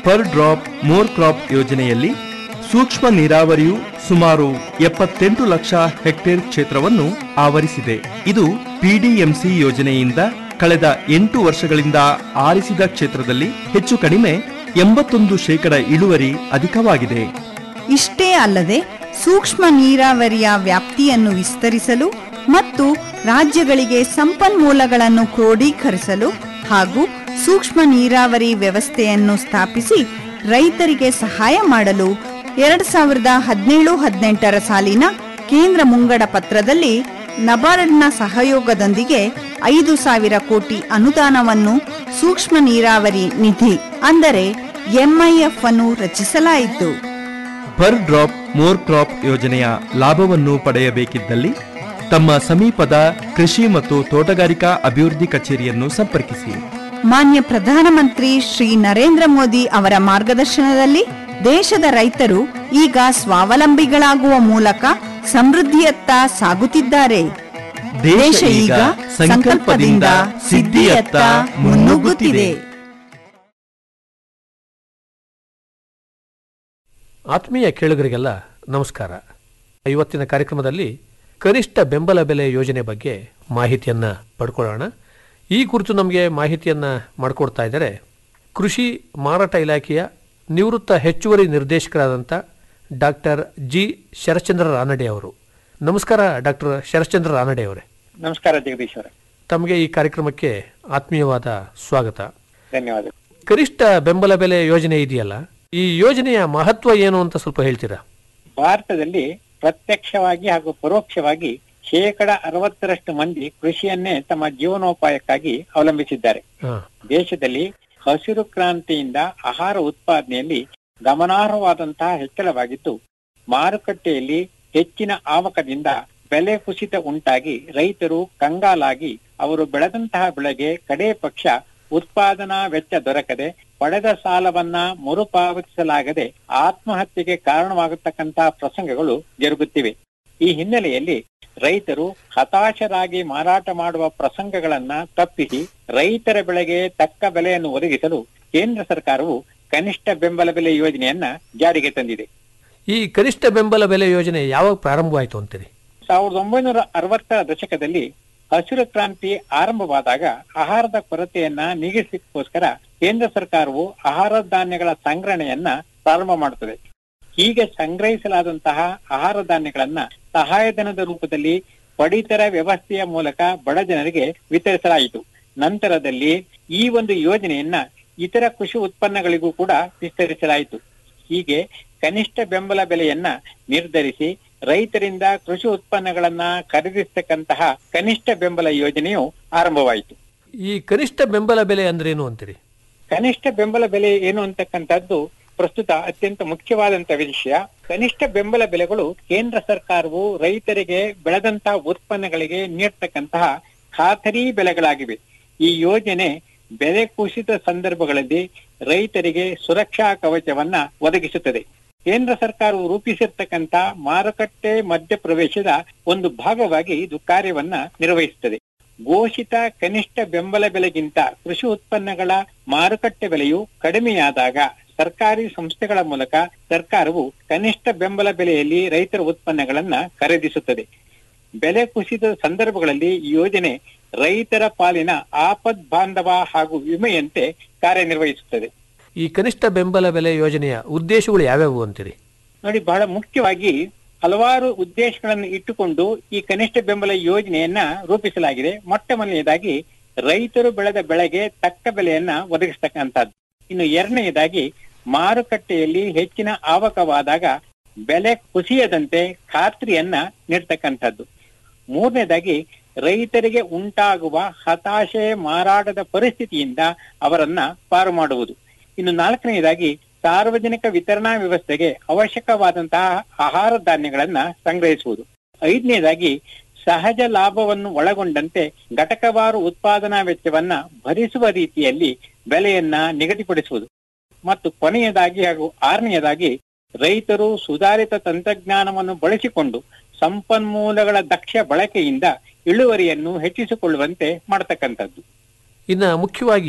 Per drop more crop ಯೋಜನೆಯಲ್ಲಿ ಸೂಕ್ಷ್ಮ ನೀರಾವರಿಯು ಸುಮಾರು ಎಪ್ಪತ್ತೆಂಟು ಲಕ್ಷ ಹೆಕ್ಟೇರ್ ಕ್ಷೇತ್ರವನ್ನು ಆವರಿಸಿದೆ ಇದು ಪಿಡಿಎಂಸಿ ಯೋಜನೆಯಿಂದ ಕಳೆದ ಎಂಟು ವರ್ಷಗಳಿಂದ ಆರಿಸಿದ ಕ್ಷೇತ್ರದಲ್ಲಿ ಹೆಚ್ಚು ಕಡಿಮೆ ಎಂಬತ್ತೊಂದು ಶೇಕಡ ಇಳುವರಿ ಅಧಿಕವಾಗಿದೆ ಇಷ್ಟೇ ಅಲ್ಲದೆ ಸೂಕ್ಷ್ಮ ನೀರಾವರಿಯ ವ್ಯಾಪ್ತಿಯನ್ನು ವಿಸ್ತರಿಸಲು ಮತ್ತು ರಾಜ್ಯಗಳಿಗೆ ಸಂಪನ್ಮೂಲಗಳನ್ನು ಕ್ರೋಢೀಕರಿಸಲು ಹಾಗೂ ಸೂಕ್ಷ್ಮ ನೀರಾವರಿ ವ್ಯವಸ್ಥೆಯನ್ನು ಸ್ಥಾಪಿಸಿ ರೈತರಿಗೆ ಸಹಾಯ ಮಾಡಲು ಎರಡ್ ಸಾವಿರದ ಹದಿನೇಳು ಹದಿನೆಂಟರ ಸಾಲಿನ ಕೇಂದ್ರ ಮುಂಗಡ ಪತ್ರದಲ್ಲಿ ನಬಾರ್ಡ್ನ ಸಹಯೋಗದೊಂದಿಗೆ ಐದು ಸಾವಿರ ಕೋಟಿ ಅನುದಾನವನ್ನು ಸೂಕ್ಷ್ಮ ನೀರಾವರಿ ನಿಧಿ ಅಂದರೆ ಎಂಐಎಫ್ ಅನ್ನು ರಚಿಸಲಾಯಿತು ಪರ್ ಡ್ರಾಪ್ ಮೋರ್ ಕ್ರಾಪ್ ಯೋಜನೆಯ ಲಾಭವನ್ನು ಪಡೆಯಬೇಕಿದ್ದಲ್ಲಿ ತಮ್ಮ ಸಮೀಪದ ಕೃಷಿ ಮತ್ತು ತೋಟಗಾರಿಕಾ ಅಭಿವೃದ್ಧಿ ಕಚೇರಿಯನ್ನು ಸಂಪರ್ಕಿಸಿ ಮಾನ್ಯ ಪ್ರಧಾನಮಂತ್ರಿ ಶ್ರೀ ನರೇಂದ್ರ ಮೋದಿ ಅವರ ಮಾರ್ಗದರ್ಶನದಲ್ಲಿ ದೇಶದ ರೈತರು ಈಗ ಸ್ವಾವಲಂಬಿಗಳಾಗುವ ಮೂಲಕ ಸಮೃದ್ಧಿಯತ್ತ ಸಾಗುತ್ತಿದ್ದಾರೆ ದೇಶ ಈಗ ಸಂಕಲ್ಪದಿಂದ ಸಿದ್ಧಿಯತ್ತ ಮುನ್ನುಗ್ಗುತ್ತಿದೆ ಆತ್ಮೀಯ ಕೇಳುಗರಿಗೆಲ್ಲ ನಮಸ್ಕಾರ ಇವತ್ತಿನ ಕಾರ್ಯಕ್ರಮದಲ್ಲಿ ಕನಿಷ್ಠ ಬೆಂಬಲ ಬೆಲೆ ಯೋಜನೆ ಬಗ್ಗೆ ಮಾಹಿತಿಯನ್ನು ಪಡ್ಕೊಳ್ಳೋಣ ಈ ಕುರಿತು ನಮಗೆ ಮಾಹಿತಿಯನ್ನು ಮಾಡಿಕೊಡ್ತಾ ಇದ್ದಾರೆ ಕೃಷಿ ಮಾರಾಟ ಇಲಾಖೆಯ ನಿವೃತ್ತ ಹೆಚ್ಚುವರಿ ನಿರ್ದೇಶಕರಾದಂಥ ಡಾಕ್ಟರ್ ಜಿ ಶರಶ್ಚಂದ್ರ ರಾನಡೆ ಅವರು ನಮಸ್ಕಾರ ಡಾಕ್ಟರ್ ಶರಶ್ಚಂದ್ರ ರಾನಡೆ ಅವರೇ ನಮಸ್ಕಾರ ಜಗದೀಶ್ ಅವರೇ ತಮಗೆ ಈ ಕಾರ್ಯಕ್ರಮಕ್ಕೆ ಆತ್ಮೀಯವಾದ ಸ್ವಾಗತ ಧನ್ಯವಾದ ಕನಿಷ್ಠ ಬೆಂಬಲ ಬೆಲೆ ಯೋಜನೆ ಇದೆಯಲ್ಲ ಈ ಯೋಜನೆಯ ಮಹತ್ವ ಏನು ಅಂತ ಸ್ವಲ್ಪ ಹೇಳ್ತೀರಾ ಭಾರತದಲ್ಲಿ ಪ್ರತ್ಯಕ್ಷವಾಗಿ ಹಾಗೂ ಪರೋಕ್ಷವಾಗಿ ಶೇಕಡ ಅರವತ್ತರಷ್ಟು ಮಂದಿ ಕೃಷಿಯನ್ನೇ ತಮ್ಮ ಜೀವನೋಪಾಯಕ್ಕಾಗಿ ಅವಲಂಬಿಸಿದ್ದಾರೆ ಹಾ ದೇಶದಲ್ಲಿ ಹಸಿರು ಕ್ರಾಂತಿಯಿಂದ ಆಹಾರ ಉತ್ಪಾದನೆಯಲ್ಲಿ ಗಮನಾರ್ಹವಾದಂತಹ ಹೆಚ್ಚಳವಾಗಿದ್ದು ಮಾರುಕಟ್ಟೆಯಲ್ಲಿ ಹೆಚ್ಚಿನ ಆವಕದಿಂದ ಬೆಲೆ ಕುಸಿತ ಉಂಟಾಗಿ ರೈತರು ಕಂಗಾಲಾಗಿ ಅವರು ಬೆಳೆದಂತಹ ಬೆಳೆಗೆ ಕಡೇ ಪಕ್ಷ ಉತ್ಪಾದನಾ ವೆಚ್ಚ ದೊರಕದೆ ಪಡೆದ ಸಾಲವನ್ನ ಮರುಪಾವತಿಸಲಾಗದೆ ಆತ್ಮಹತ್ಯೆಗೆ ಕಾರಣವಾಗತಕ್ಕಂತಹ ಪ್ರಸಂಗಗಳು ಜರುಗುತ್ತಿವೆ ಈ ಹಿನ್ನೆಲೆಯಲ್ಲಿ ರೈತರು ಹತಾಶರಾಗಿ ಮಾರಾಟ ಮಾಡುವ ಪ್ರಸಂಗಗಳನ್ನ ತಪ್ಪಿಸಿ ರೈತರ ಬೆಳೆಗೆ ತಕ್ಕ ಬೆಲೆಯನ್ನು ಒದಗಿಸಲು ಕೇಂದ್ರ ಸರ್ಕಾರವು ಕನಿಷ್ಠ ಬೆಂಬಲ ಬೆಲೆ ಯೋಜನೆಯನ್ನ ಜಾರಿಗೆ ತಂದಿದೆ ಈ ಕನಿಷ್ಠ ಬೆಂಬಲ ಬೆಲೆ ಯೋಜನೆ ಯಾವಾಗ ಪ್ರಾರಂಭವಾಯಿತು ಅಂತೀರಿ ಸಾವಿರದ ಒಂಬೈನೂರ ಅರವತ್ತರ ದಶಕದಲ್ಲಿ ಹಸಿರು ಕ್ರಾಂತಿ ಆರಂಭವಾದಾಗ ಆಹಾರದ ಕೊರತೆಯನ್ನ ನೀಗಿಸಲಿಕ್ಕೋಸ್ಕರ ಕೇಂದ್ರ ಸರ್ಕಾರವು ಆಹಾರ ಧಾನ್ಯಗಳ ಸಂಗ್ರಹಣೆಯನ್ನ ಪ್ರಾರಂಭ ಮಾಡುತ್ತದೆ ಹೀಗೆ ಸಂಗ್ರಹಿಸಲಾದಂತಹ ಆಹಾರ ಧಾನ್ಯಗಳನ್ನ ಸಹಾಯಧನದ ರೂಪದಲ್ಲಿ ಪಡಿತರ ವ್ಯವಸ್ಥೆಯ ಮೂಲಕ ಬಡ ಜನರಿಗೆ ವಿತರಿಸಲಾಯಿತು ನಂತರದಲ್ಲಿ ಈ ಒಂದು ಯೋಜನೆಯನ್ನ ಇತರ ಕೃಷಿ ಉತ್ಪನ್ನಗಳಿಗೂ ಕೂಡ ವಿಸ್ತರಿಸಲಾಯಿತು ಹೀಗೆ ಕನಿಷ್ಠ ಬೆಂಬಲ ಬೆಲೆಯನ್ನ ನಿರ್ಧರಿಸಿ ರೈತರಿಂದ ಕೃಷಿ ಉತ್ಪನ್ನಗಳನ್ನ ಖರೀದಿಸತಕ್ಕಂತಹ ಕನಿಷ್ಠ ಬೆಂಬಲ ಯೋಜನೆಯು ಆರಂಭವಾಯಿತು ಈ ಕನಿಷ್ಠ ಬೆಂಬಲ ಬೆಲೆ ಅಂದ್ರೇನು ಅಂತೀರಿ ಕನಿಷ್ಠ ಬೆಂಬಲ ಬೆಲೆ ಏನು ಅಂತಕ್ಕಂಥದ್ದು ಪ್ರಸ್ತುತ ಅತ್ಯಂತ ಮುಖ್ಯವಾದಂತ ವಿಷಯ ಕನಿಷ್ಠ ಬೆಂಬಲ ಬೆಲೆಗಳು ಕೇಂದ್ರ ಸರ್ಕಾರವು ರೈತರಿಗೆ ಬೆಳೆದಂತಹ ಉತ್ಪನ್ನಗಳಿಗೆ ನೀಡ್ತಕ್ಕಂತಹ ಖಾತರಿ ಬೆಲೆಗಳಾಗಿವೆ ಈ ಯೋಜನೆ ಬೆಲೆ ಕುಸಿತ ಸಂದರ್ಭಗಳಲ್ಲಿ ರೈತರಿಗೆ ಸುರಕ್ಷಾ ಕವಚವನ್ನ ಒದಗಿಸುತ್ತದೆ ಕೇಂದ್ರ ಸರ್ಕಾರವು ರೂಪಿಸಿರ್ತಕ್ಕಂತ ಮಾರುಕಟ್ಟೆ ಮಧ್ಯಪ್ರವೇಶದ ಒಂದು ಭಾಗವಾಗಿ ಇದು ಕಾರ್ಯವನ್ನ ನಿರ್ವಹಿಸುತ್ತದೆ ಘೋಷಿತ ಕನಿಷ್ಠ ಬೆಂಬಲ ಬೆಲೆಗಿಂತ ಕೃಷಿ ಉತ್ಪನ್ನಗಳ ಮಾರುಕಟ್ಟೆ ಬೆಲೆಯು ಕಡಿಮೆಯಾದಾಗ ಸರ್ಕಾರಿ ಸಂಸ್ಥೆಗಳ ಮೂಲಕ ಸರ್ಕಾರವು ಕನಿಷ್ಠ ಬೆಂಬಲ ಬೆಲೆಯಲ್ಲಿ ರೈತರ ಉತ್ಪನ್ನಗಳನ್ನ ಖರೀದಿಸುತ್ತದೆ ಬೆಲೆ ಕುಸಿದ ಸಂದರ್ಭಗಳಲ್ಲಿ ಈ ಯೋಜನೆ ರೈತರ ಪಾಲಿನ ಆಪದ್ ಬಾಂಧವ ಹಾಗೂ ವಿಮೆಯಂತೆ ಕಾರ್ಯನಿರ್ವಹಿಸುತ್ತದೆ ಈ ಕನಿಷ್ಠ ಬೆಂಬಲ ಬೆಲೆ ಯೋಜನೆಯ ಉದ್ದೇಶಗಳು ಯಾವ್ಯಾವು ಅಂತೀರಿ ನೋಡಿ ಬಹಳ ಮುಖ್ಯವಾಗಿ ಹಲವಾರು ಉದ್ದೇಶಗಳನ್ನು ಇಟ್ಟುಕೊಂಡು ಈ ಕನಿಷ್ಠ ಬೆಂಬಲ ಯೋಜನೆಯನ್ನ ರೂಪಿಸಲಾಗಿದೆ ಮೊಟ್ಟ ಮೊದಲನೆಯದಾಗಿ ರೈತರು ಬೆಳೆದ ಬೆಳೆಗೆ ತಕ್ಕ ಬೆಲೆಯನ್ನ ಒದಗಿಸ್ತಕ್ಕಂಥದ್ದು ಇನ್ನು ಎರಡನೆಯದಾಗಿ ಮಾರುಕಟ್ಟೆಯಲ್ಲಿ ಹೆಚ್ಚಿನ ಆವಕವಾದಾಗ ಬೆಲೆ ಕುಸಿಯದಂತೆ ಖಾತ್ರಿಯನ್ನ ನೀಡ್ತಕ್ಕಂಥದ್ದು ಮೂರನೇದಾಗಿ ರೈತರಿಗೆ ಉಂಟಾಗುವ ಹತಾಶೆ ಮಾರಾಟದ ಪರಿಸ್ಥಿತಿಯಿಂದ ಅವರನ್ನ ಪಾರು ಮಾಡುವುದು ಇನ್ನು ನಾಲ್ಕನೆಯದಾಗಿ ಸಾರ್ವಜನಿಕ ವಿತರಣಾ ವ್ಯವಸ್ಥೆಗೆ ಅವಶ್ಯಕವಾದಂತಹ ಆಹಾರ ಧಾನ್ಯಗಳನ್ನ ಸಂಗ್ರಹಿಸುವುದು ಐದನೇದಾಗಿ ಸಹಜ ಲಾಭವನ್ನು ಒಳಗೊಂಡಂತೆ ಘಟಕವಾರು ಉತ್ಪಾದನಾ ವೆಚ್ಚವನ್ನ ಭರಿಸುವ ರೀತಿಯಲ್ಲಿ ಬೆಲೆಯನ್ನ ನಿಗದಿಪಡಿಸುವುದು ಮತ್ತು ಕೊನೆಯದಾಗಿ ಹಾಗೂ ಆರನೆಯದಾಗಿ ರೈತರು ಸುಧಾರಿತ ತಂತ್ರಜ್ಞಾನವನ್ನು ಬಳಸಿಕೊಂಡು ಸಂಪನ್ಮೂಲಗಳ ದಕ್ಷ ಬಳಕೆಯಿಂದ ಇಳುವರಿಯನ್ನು ಹೆಚ್ಚಿಸಿಕೊಳ್ಳುವಂತೆ ಮಾಡತಕ್ಕಂಥದ್ದು ಇನ್ನು ಮುಖ್ಯವಾಗಿ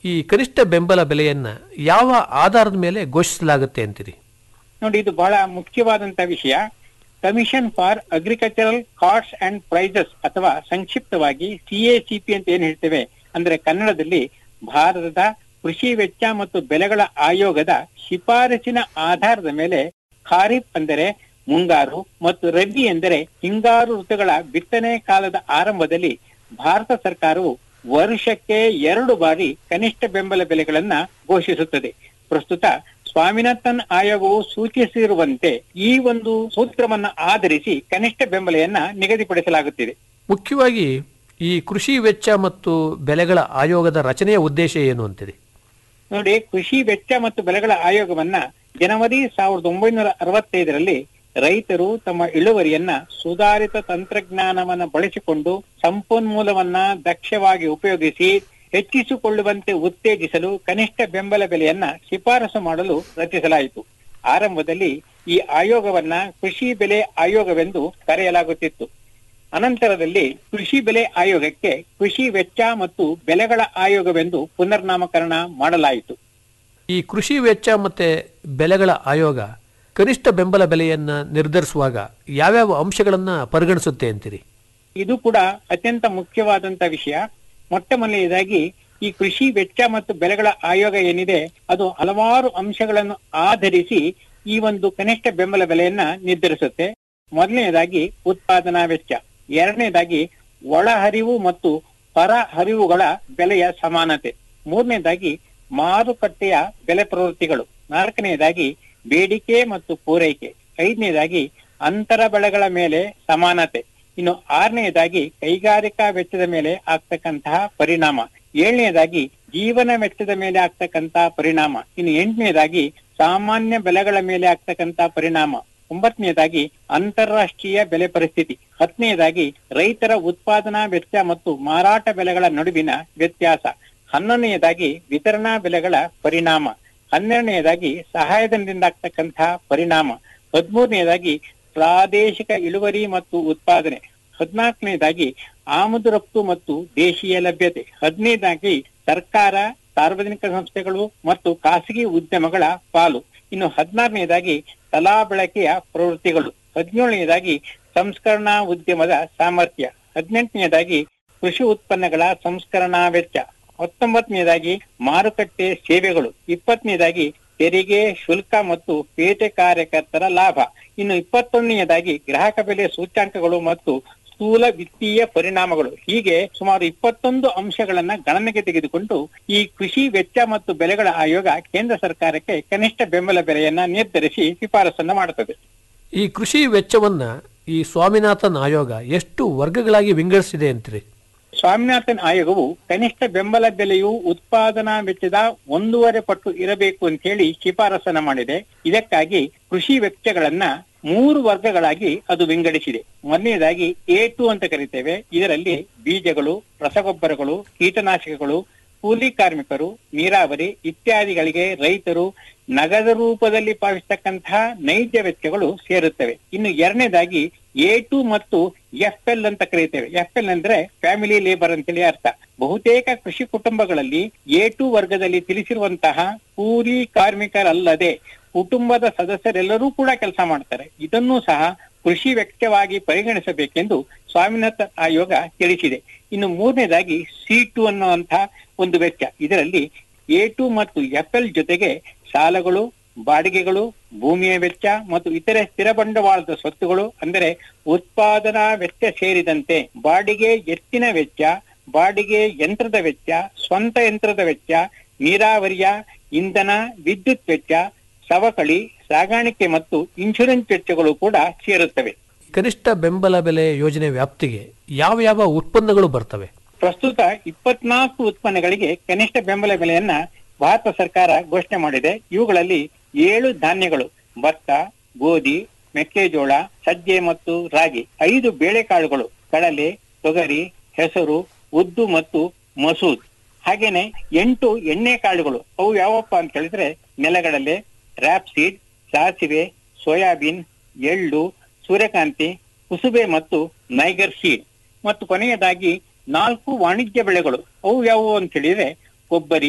ಈ ಕನಿಷ್ಠ ಬೆಂಬಲ ಬೆಲೆಯನ್ನ ಯಾವ ಆಧಾರದ ಮೇಲೆ ಘೋಷಿಸಲಾಗುತ್ತೆ ಅಂತೀರಿ ನೋಡಿ ಇದು ಬಹಳ ಮುಖ್ಯವಾದಂತ ವಿಷಯ commission for agricultural cost and prices ಅಥವಾ ಸಂಕ್ಷಿಪ್ತವಾಗಿ ಸಿಎಸಿಪಿ ಅಂತ ಏನ್ ಹೇಳ್ತೇವೆ ಅಂದ್ರೆ ಕನ್ನಡದಲ್ಲಿ ಭಾರತದ ಕೃಷಿ ವೆಚ್ಚ ಮತ್ತು ಬೆಲೆಗಳ ಆಯೋಗದ ಶಿಫಾರಸಿನ ಆಧಾರದ ಮೇಲೆ ಖಾರಿಫ್ ಅಂದರೆ ಮುಂಗಾರು ಮತ್ತು ರಬಿ ಎಂದರೆ ಹಿಂಗಾರು ಋತುಗಳ ಬಿತ್ತನೆ ಕಾಲದ ಆರಂಭದಲ್ಲಿ ಭಾರತ ಸರ್ಕಾರವು ವರ್ಷಕ್ಕೆ ಎರಡು ಬಾರಿ ಕನಿಷ್ಠ ಬೆಂಬಲ ಬೆಲೆಗಳನ್ನ ಘೋಷಿಸುತ್ತದೆ ಪ್ರಸ್ತುತ ಸ್ವಾಮಿನಾಥನ್ ಆಯೋಗವು ಸೂಚಿಸಿರುವಂತೆ ಈ ಒಂದು ಸೂತ್ರವನ್ನ ಆಧರಿಸಿ ಕನಿಷ್ಠ ಬೆಂಬಲೆಯನ್ನ ನಿಗದಿಪಡಿಸಲಾಗುತ್ತಿದೆ ಮುಖ್ಯವಾಗಿ ಈ ಕೃಷಿ ವೆಚ್ಚ ಮತ್ತು ಬೆಲೆಗಳ ಆಯೋಗದ ರಚನೆಯ ಉದ್ದೇಶ ಏನು ಅಂತೀರಿ ನೋಡಿ ಕೃಷಿ ವೆಚ್ಚ ಮತ್ತು ಬೆಲೆಗಳ ಆಯೋಗವನ್ನ ಜನವರಿ ಸಾವಿರದ ಒಂಬೈನೂರ ಅರವತ್ತೈದರಲ್ಲಿ ರೈತರು ತಮ್ಮ ಇಳುವರಿಯನ್ನ ಸುಧಾರಿತ ತಂತ್ರಜ್ಞಾನವನ್ನ ಬಳಸಿಕೊಂಡು ಸಂಪನ್ಮೂಲವನ್ನ ದಕ್ಷವಾಗಿ ಉಪಯೋಗಿಸಿ ಹೆಚ್ಚಿಸಿಕೊಳ್ಳುವಂತೆ ಉತ್ತೇಜಿಸಲು ಕನಿಷ್ಠ ಬೆಂಬಲ ಬೆಲೆಯನ್ನ ಶಿಫಾರಸು ಮಾಡಲು ರಚಿಸಲಾಯಿತು ಆರಂಭದಲ್ಲಿ ಈ ಆಯೋಗವನ್ನ ಕೃಷಿ ಬೆಲೆ ಆಯೋಗವೆಂದು ಕರೆಯಲಾಗುತ್ತಿತ್ತು ಅನಂತರದಲ್ಲಿ ಕೃಷಿ ಬೆಲೆ ಆಯೋಗಕ್ಕೆ ಕೃಷಿ ವೆಚ್ಚ ಮತ್ತು ಬೆಲೆಗಳ ಆಯೋಗವೆಂದು ಪುನರ್ನಾಮಕರಣ ಮಾಡಲಾಯಿತು ಈ ಕೃಷಿ ವೆಚ್ಚ ಮತ್ತೆ ಬೆಲೆಗಳ ಆಯೋಗ ಕನಿಷ್ಠ ಬೆಂಬಲ ಬೆಲೆಯನ್ನ ನಿರ್ಧರಿಸುವಾಗ ಯಾವ್ಯಾವ ಅಂಶಗಳನ್ನ ಪರಿಗಣಿಸುತ್ತೆ ಅಂತೀರಿ ಇದು ಕೂಡ ಅತ್ಯಂತ ಮುಖ್ಯವಾದಂತ ವಿಷಯ ಮೊಟ್ಟ ಮೊದಲನೆಯದಾಗಿ ಈ ಕೃಷಿ ವೆಚ್ಚ ಮತ್ತು ಬೆಲೆಗಳ ಆಯೋಗ ಏನಿದೆ ಅದು ಹಲವಾರು ಅಂಶಗಳನ್ನು ಆಧರಿಸಿ ಈ ಒಂದು ಕನಿಷ್ಠ ಬೆಂಬಲ ಬೆಲೆಯನ್ನ ನಿರ್ಧರಿಸುತ್ತೆ ಮೊದಲನೆಯದಾಗಿ ಉತ್ಪಾದನಾ ವೆಚ್ಚ ಎರಡನೇದಾಗಿ ಒಳಹರಿವು ಮತ್ತು ಹೊರ ಹರಿವುಗಳ ಬೆಲೆಯ ಸಮಾನತೆ ಮೂರನೇದಾಗಿ ಮಾರುಕಟ್ಟೆಯ ಬೆಲೆ ಪ್ರವೃತ್ತಿಗಳು ನಾಲ್ಕನೆಯದಾಗಿ ಬೇಡಿಕೆ ಮತ್ತು ಪೂರೈಕೆ ಐದನೇದಾಗಿ ಅಂತರ ಬೆಳೆಗಳ ಮೇಲೆ ಸಮಾನತೆ ಇನ್ನು ಆರನೆಯದಾಗಿ ಕೈಗಾರಿಕಾ ವೆಚ್ಚದ ಮೇಲೆ ಆಗ್ತಕ್ಕಂತಹ ಪರಿಣಾಮ ಏಳನೆಯದಾಗಿ ಜೀವನ ವೆಚ್ಚದ ಮೇಲೆ ಆಗ್ತಕ್ಕಂತಹ ಪರಿಣಾಮ ಇನ್ನು ಎಂಟನೇದಾಗಿ ಸಾಮಾನ್ಯ ಬೆಲೆಗಳ ಮೇಲೆ ಆಗ್ತಕ್ಕಂತಹ ಪರಿಣಾಮ ಒಂಬತ್ತನೆಯದಾಗಿ ಅಂತಾರಾಷ್ಟ್ರೀಯ ಬೆಲೆ ಪರಿಸ್ಥಿತಿ ಹತ್ತನೆಯದಾಗಿ ರೈತರ ಉತ್ಪಾದನಾ ವೆಚ್ಚ ಮತ್ತು ಮಾರಾಟ ಬೆಲೆಗಳ ನಡುವಿನ ವ್ಯತ್ಯಾಸ ಹನ್ನೊಂದನೆಯದಾಗಿ ವಿತರಣಾ ಬೆಲೆಗಳ ಪರಿಣಾಮ ಹನ್ನೆರಡನೆಯದಾಗಿ ಸಹಾಯಧನದಿಂದ ಆಗ್ತಕ್ಕಂತಹ ಪರಿಣಾಮ ಹದಿಮೂರನೆಯದಾಗಿ ಪ್ರಾದೇಶಿಕ ಇಳುವರಿ ಮತ್ತು ಉತ್ಪಾದನೆ ಹದಿನಾಲ್ಕನೇದಾಗಿ ಆಮದು ರಫ್ತು ಮತ್ತು ದೇಶೀಯ ಲಭ್ಯತೆ ಹದಿನೈದಾಗಿ ಸರ್ಕಾರ ಸಾರ್ವಜನಿಕ ಸಂಸ್ಥೆಗಳು ಮತ್ತು ಖಾಸಗಿ ಉದ್ಯಮಗಳ ಪಾಲು ಇನ್ನು ಹದಿನಾರನೇದಾಗಿ ತಲಾ ಬಳಕೆಯ ಪ್ರವೃತ್ತಿಗಳು ಹದಿನೇಳನೇದಾಗಿ ಸಂಸ್ಕರಣಾ ಉದ್ಯಮದ ಸಾಮರ್ಥ್ಯ ಹದಿನೆಂಟನೇದಾಗಿ ಕೃಷಿ ಉತ್ಪನ್ನಗಳ ಸಂಸ್ಕರಣಾ ವೆಚ್ಚ ಹತ್ತೊಂಬತ್ತನೇದಾಗಿ ಮಾರುಕಟ್ಟೆ ಸೇವೆಗಳು ಇಪ್ಪತ್ತನೇದಾಗಿ ತೆರಿಗೆ ಶುಲ್ಕ ಮತ್ತು ಪೇಟೆ ಕಾರ್ಯಕರ್ತರ ಲಾಭ ಇನ್ನು ಇಪ್ಪತ್ತೊಂದನೆಯದಾಗಿ ಗ್ರಾಹಕ ಬೆಲೆ ಸೂಚ್ಯಾಂಕಗಳು ಮತ್ತು ಸ್ಥೂಲ ವಿತ್ತೀಯ ಪರಿಣಾಮಗಳು ಹೀಗೆ ಸುಮಾರು ಇಪ್ಪತ್ತೊಂದು ಅಂಶಗಳನ್ನ ಗಣನೆಗೆ ತೆಗೆದುಕೊಂಡು ಈ ಕೃಷಿ ವೆಚ್ಚ ಮತ್ತು ಬೆಲೆಗಳ ಆಯೋಗ ಕೇಂದ್ರ ಸರ್ಕಾರಕ್ಕೆ ಕನಿಷ್ಠ ಬೆಂಬಲ ಬೆಲೆಯನ್ನ ನಿರ್ಧರಿಸಿ ಶಿಫಾರಸನ್ನ ಮಾಡುತ್ತದೆ ಈ ಕೃಷಿ ವೆಚ್ಚವನ್ನ ಈ ಸ್ವಾಮಿನಾಥನ್ ಆಯೋಗ ಎಷ್ಟು ವರ್ಗಗಳಾಗಿ ವಿಂಗಡಿಸಿದೆ ಅಂತೀರಿ ಸ್ವಾಮಿನಾಥನ್ ಆಯೋಗವು ಕನಿಷ್ಠ ಬೆಂಬಲ ಬೆಲೆಯು ಉತ್ಪಾದನಾ ವೆಚ್ಚದ ಒಂದೂವರೆ ಪಟ್ಟು ಇರಬೇಕು ಅಂತ ಹೇಳಿ ಶಿಫಾರಸನ್ನ ಮಾಡಿದೆ ಇದಕ್ಕಾಗಿ ಕೃಷಿ ವೆಚ್ಚಗಳನ್ನ ಮೂರು ವರ್ಗಗಳಾಗಿ ಅದು ವಿಂಗಡಿಸಿದೆ ಮೊದಲನೇದಾಗಿ ಎ ಟು ಅಂತ ಕರಿತೇವೆ ಇದರಲ್ಲಿ ಬೀಜಗಳು ರಸಗೊಬ್ಬರಗಳು ಕೀಟನಾಶಕಗಳು ಕೂಲಿ ಕಾರ್ಮಿಕರು ನೀರಾವರಿ ಇತ್ಯಾದಿಗಳಿಗೆ ರೈತರು ನಗದು ರೂಪದಲ್ಲಿ ಪಾವತಿಸತಕ್ಕಂತಹ ನೈಜ ವೆಚ್ಚಗಳು ಸೇರುತ್ತವೆ ಇನ್ನು ಎರಡನೇದಾಗಿ ಎ ಟು ಮತ್ತು ಎಫ್ ಎಲ್ ಅಂತ ಕರೀತೇವೆ ಎಫ್ ಎಲ್ ಅಂದ್ರೆ ಫ್ಯಾಮಿಲಿ ಲೇಬರ್ ಅಂತೇಳಿ ಅರ್ಥ ಬಹುತೇಕ ಕೃಷಿ ಕುಟುಂಬಗಳಲ್ಲಿ ಎ ಟು ವರ್ಗದಲ್ಲಿ ತಿಳಿಸಿರುವಂತಹ ಕೂಲಿ ಕಾರ್ಮಿಕರಲ್ಲದೆ ಕುಟುಂಬದ ಸದಸ್ಯರೆಲ್ಲರೂ ಕೂಡ ಕೆಲಸ ಮಾಡ್ತಾರೆ ಇದನ್ನೂ ಸಹ ಕೃಷಿ ವೆಚ್ಚವಾಗಿ ಪರಿಗಣಿಸಬೇಕೆಂದು ಸ್ವಾಮಿನಾಥನ್ ಆಯೋಗ ತಿಳಿಸಿದೆ ಇನ್ನು ಮೂರನೇದಾಗಿ ಸಿ ಟು ಅನ್ನುವಂತಹ ಒಂದು ವೆಚ್ಚ ಇದರಲ್ಲಿ ಎ ಟು ಮತ್ತು ಎಫ್ ಎಲ್ ಜೊತೆಗೆ ಸಾಲಗಳು ಬಾಡಿಗೆಗಳು ಭೂಮಿಯ ವೆಚ್ಚ ಮತ್ತು ಇತರೆ ಸ್ಥಿರ ಬಂಡವಾಳದ ಸ್ವತ್ತುಗಳು ಅಂದರೆ ಉತ್ಪಾದನಾ ವೆಚ್ಚ ಸೇರಿದಂತೆ ಬಾಡಿಗೆ ಎತ್ತಿನ ವೆಚ್ಚ ಬಾಡಿಗೆ ಯಂತ್ರದ ವೆಚ್ಚ ಸ್ವಂತ ಯಂತ್ರದ ವೆಚ್ಚ ನೀರಾವರಿಯ ಇಂಧನ ವಿದ್ಯುತ್ ವೆಚ್ಚ ಸವಕಳಿ ಸಾಗಾಣಿಕೆ ಮತ್ತು ಇನ್ಶೂರೆನ್ಸ್ ವೆಚ್ಚಗಳು ಕೂಡ ಸೇರುತ್ತವೆ ಕನಿಷ್ಠ ಬೆಂಬಲ ಬೆಲೆ ಯೋಜನೆ ವ್ಯಾಪ್ತಿಗೆ ಯಾವ ಯಾವ ಉತ್ಪನ್ನಗಳು ಬರ್ತವೆ ಪ್ರಸ್ತುತ ಇಪ್ಪತ್ನಾಲ್ಕು ಉತ್ಪನ್ನಗಳಿಗೆ ಕನಿಷ್ಠ ಬೆಂಬಲ ಬೆಲೆಯನ್ನ ಭಾರತ ಸರ್ಕಾರ ಘೋಷಣೆ ಮಾಡಿದೆ ಇವುಗಳಲ್ಲಿ ಏಳು ಧಾನ್ಯಗಳು ಭತ್ತ ಗೋಧಿ ಮೆಕ್ಕೆಜೋಳ ಸಜ್ಜೆ ಮತ್ತು ರಾಗಿ ಐದು ಬೇಳೆಕಾಳುಗಳು ಕಡಲೆ ತೊಗರಿ ಹೆಸರು ಉದ್ದು ಮತ್ತು ಮಸೂದ್ ಹಾಗೇನೆ ಎಂಟು ಎಣ್ಣೆ ಕಾಳುಗಳು ಅವು ಯಾವಪ್ಪ ಅಂತ ಹೇಳಿದ್ರೆ ನೆಲಗಡಲೆ ರ್ಯಾಪ್ ಸೀಡ್ ಸಾಸಿವೆ ಸೋಯಾಬೀನ್ ಎಳ್ಳು ಸೂರ್ಯಕಾಂತಿ ಕುಸುಬೆ ಮತ್ತು ನೈಗರ್ ಸೀಡ್ ಮತ್ತು ಕೊನೆಯದಾಗಿ ನಾಲ್ಕು ವಾಣಿಜ್ಯ ಬೆಳೆಗಳು ಅವು ಯಾವುವು ಅಂತ ಹೇಳಿದ್ರೆ ಕೊಬ್ಬರಿ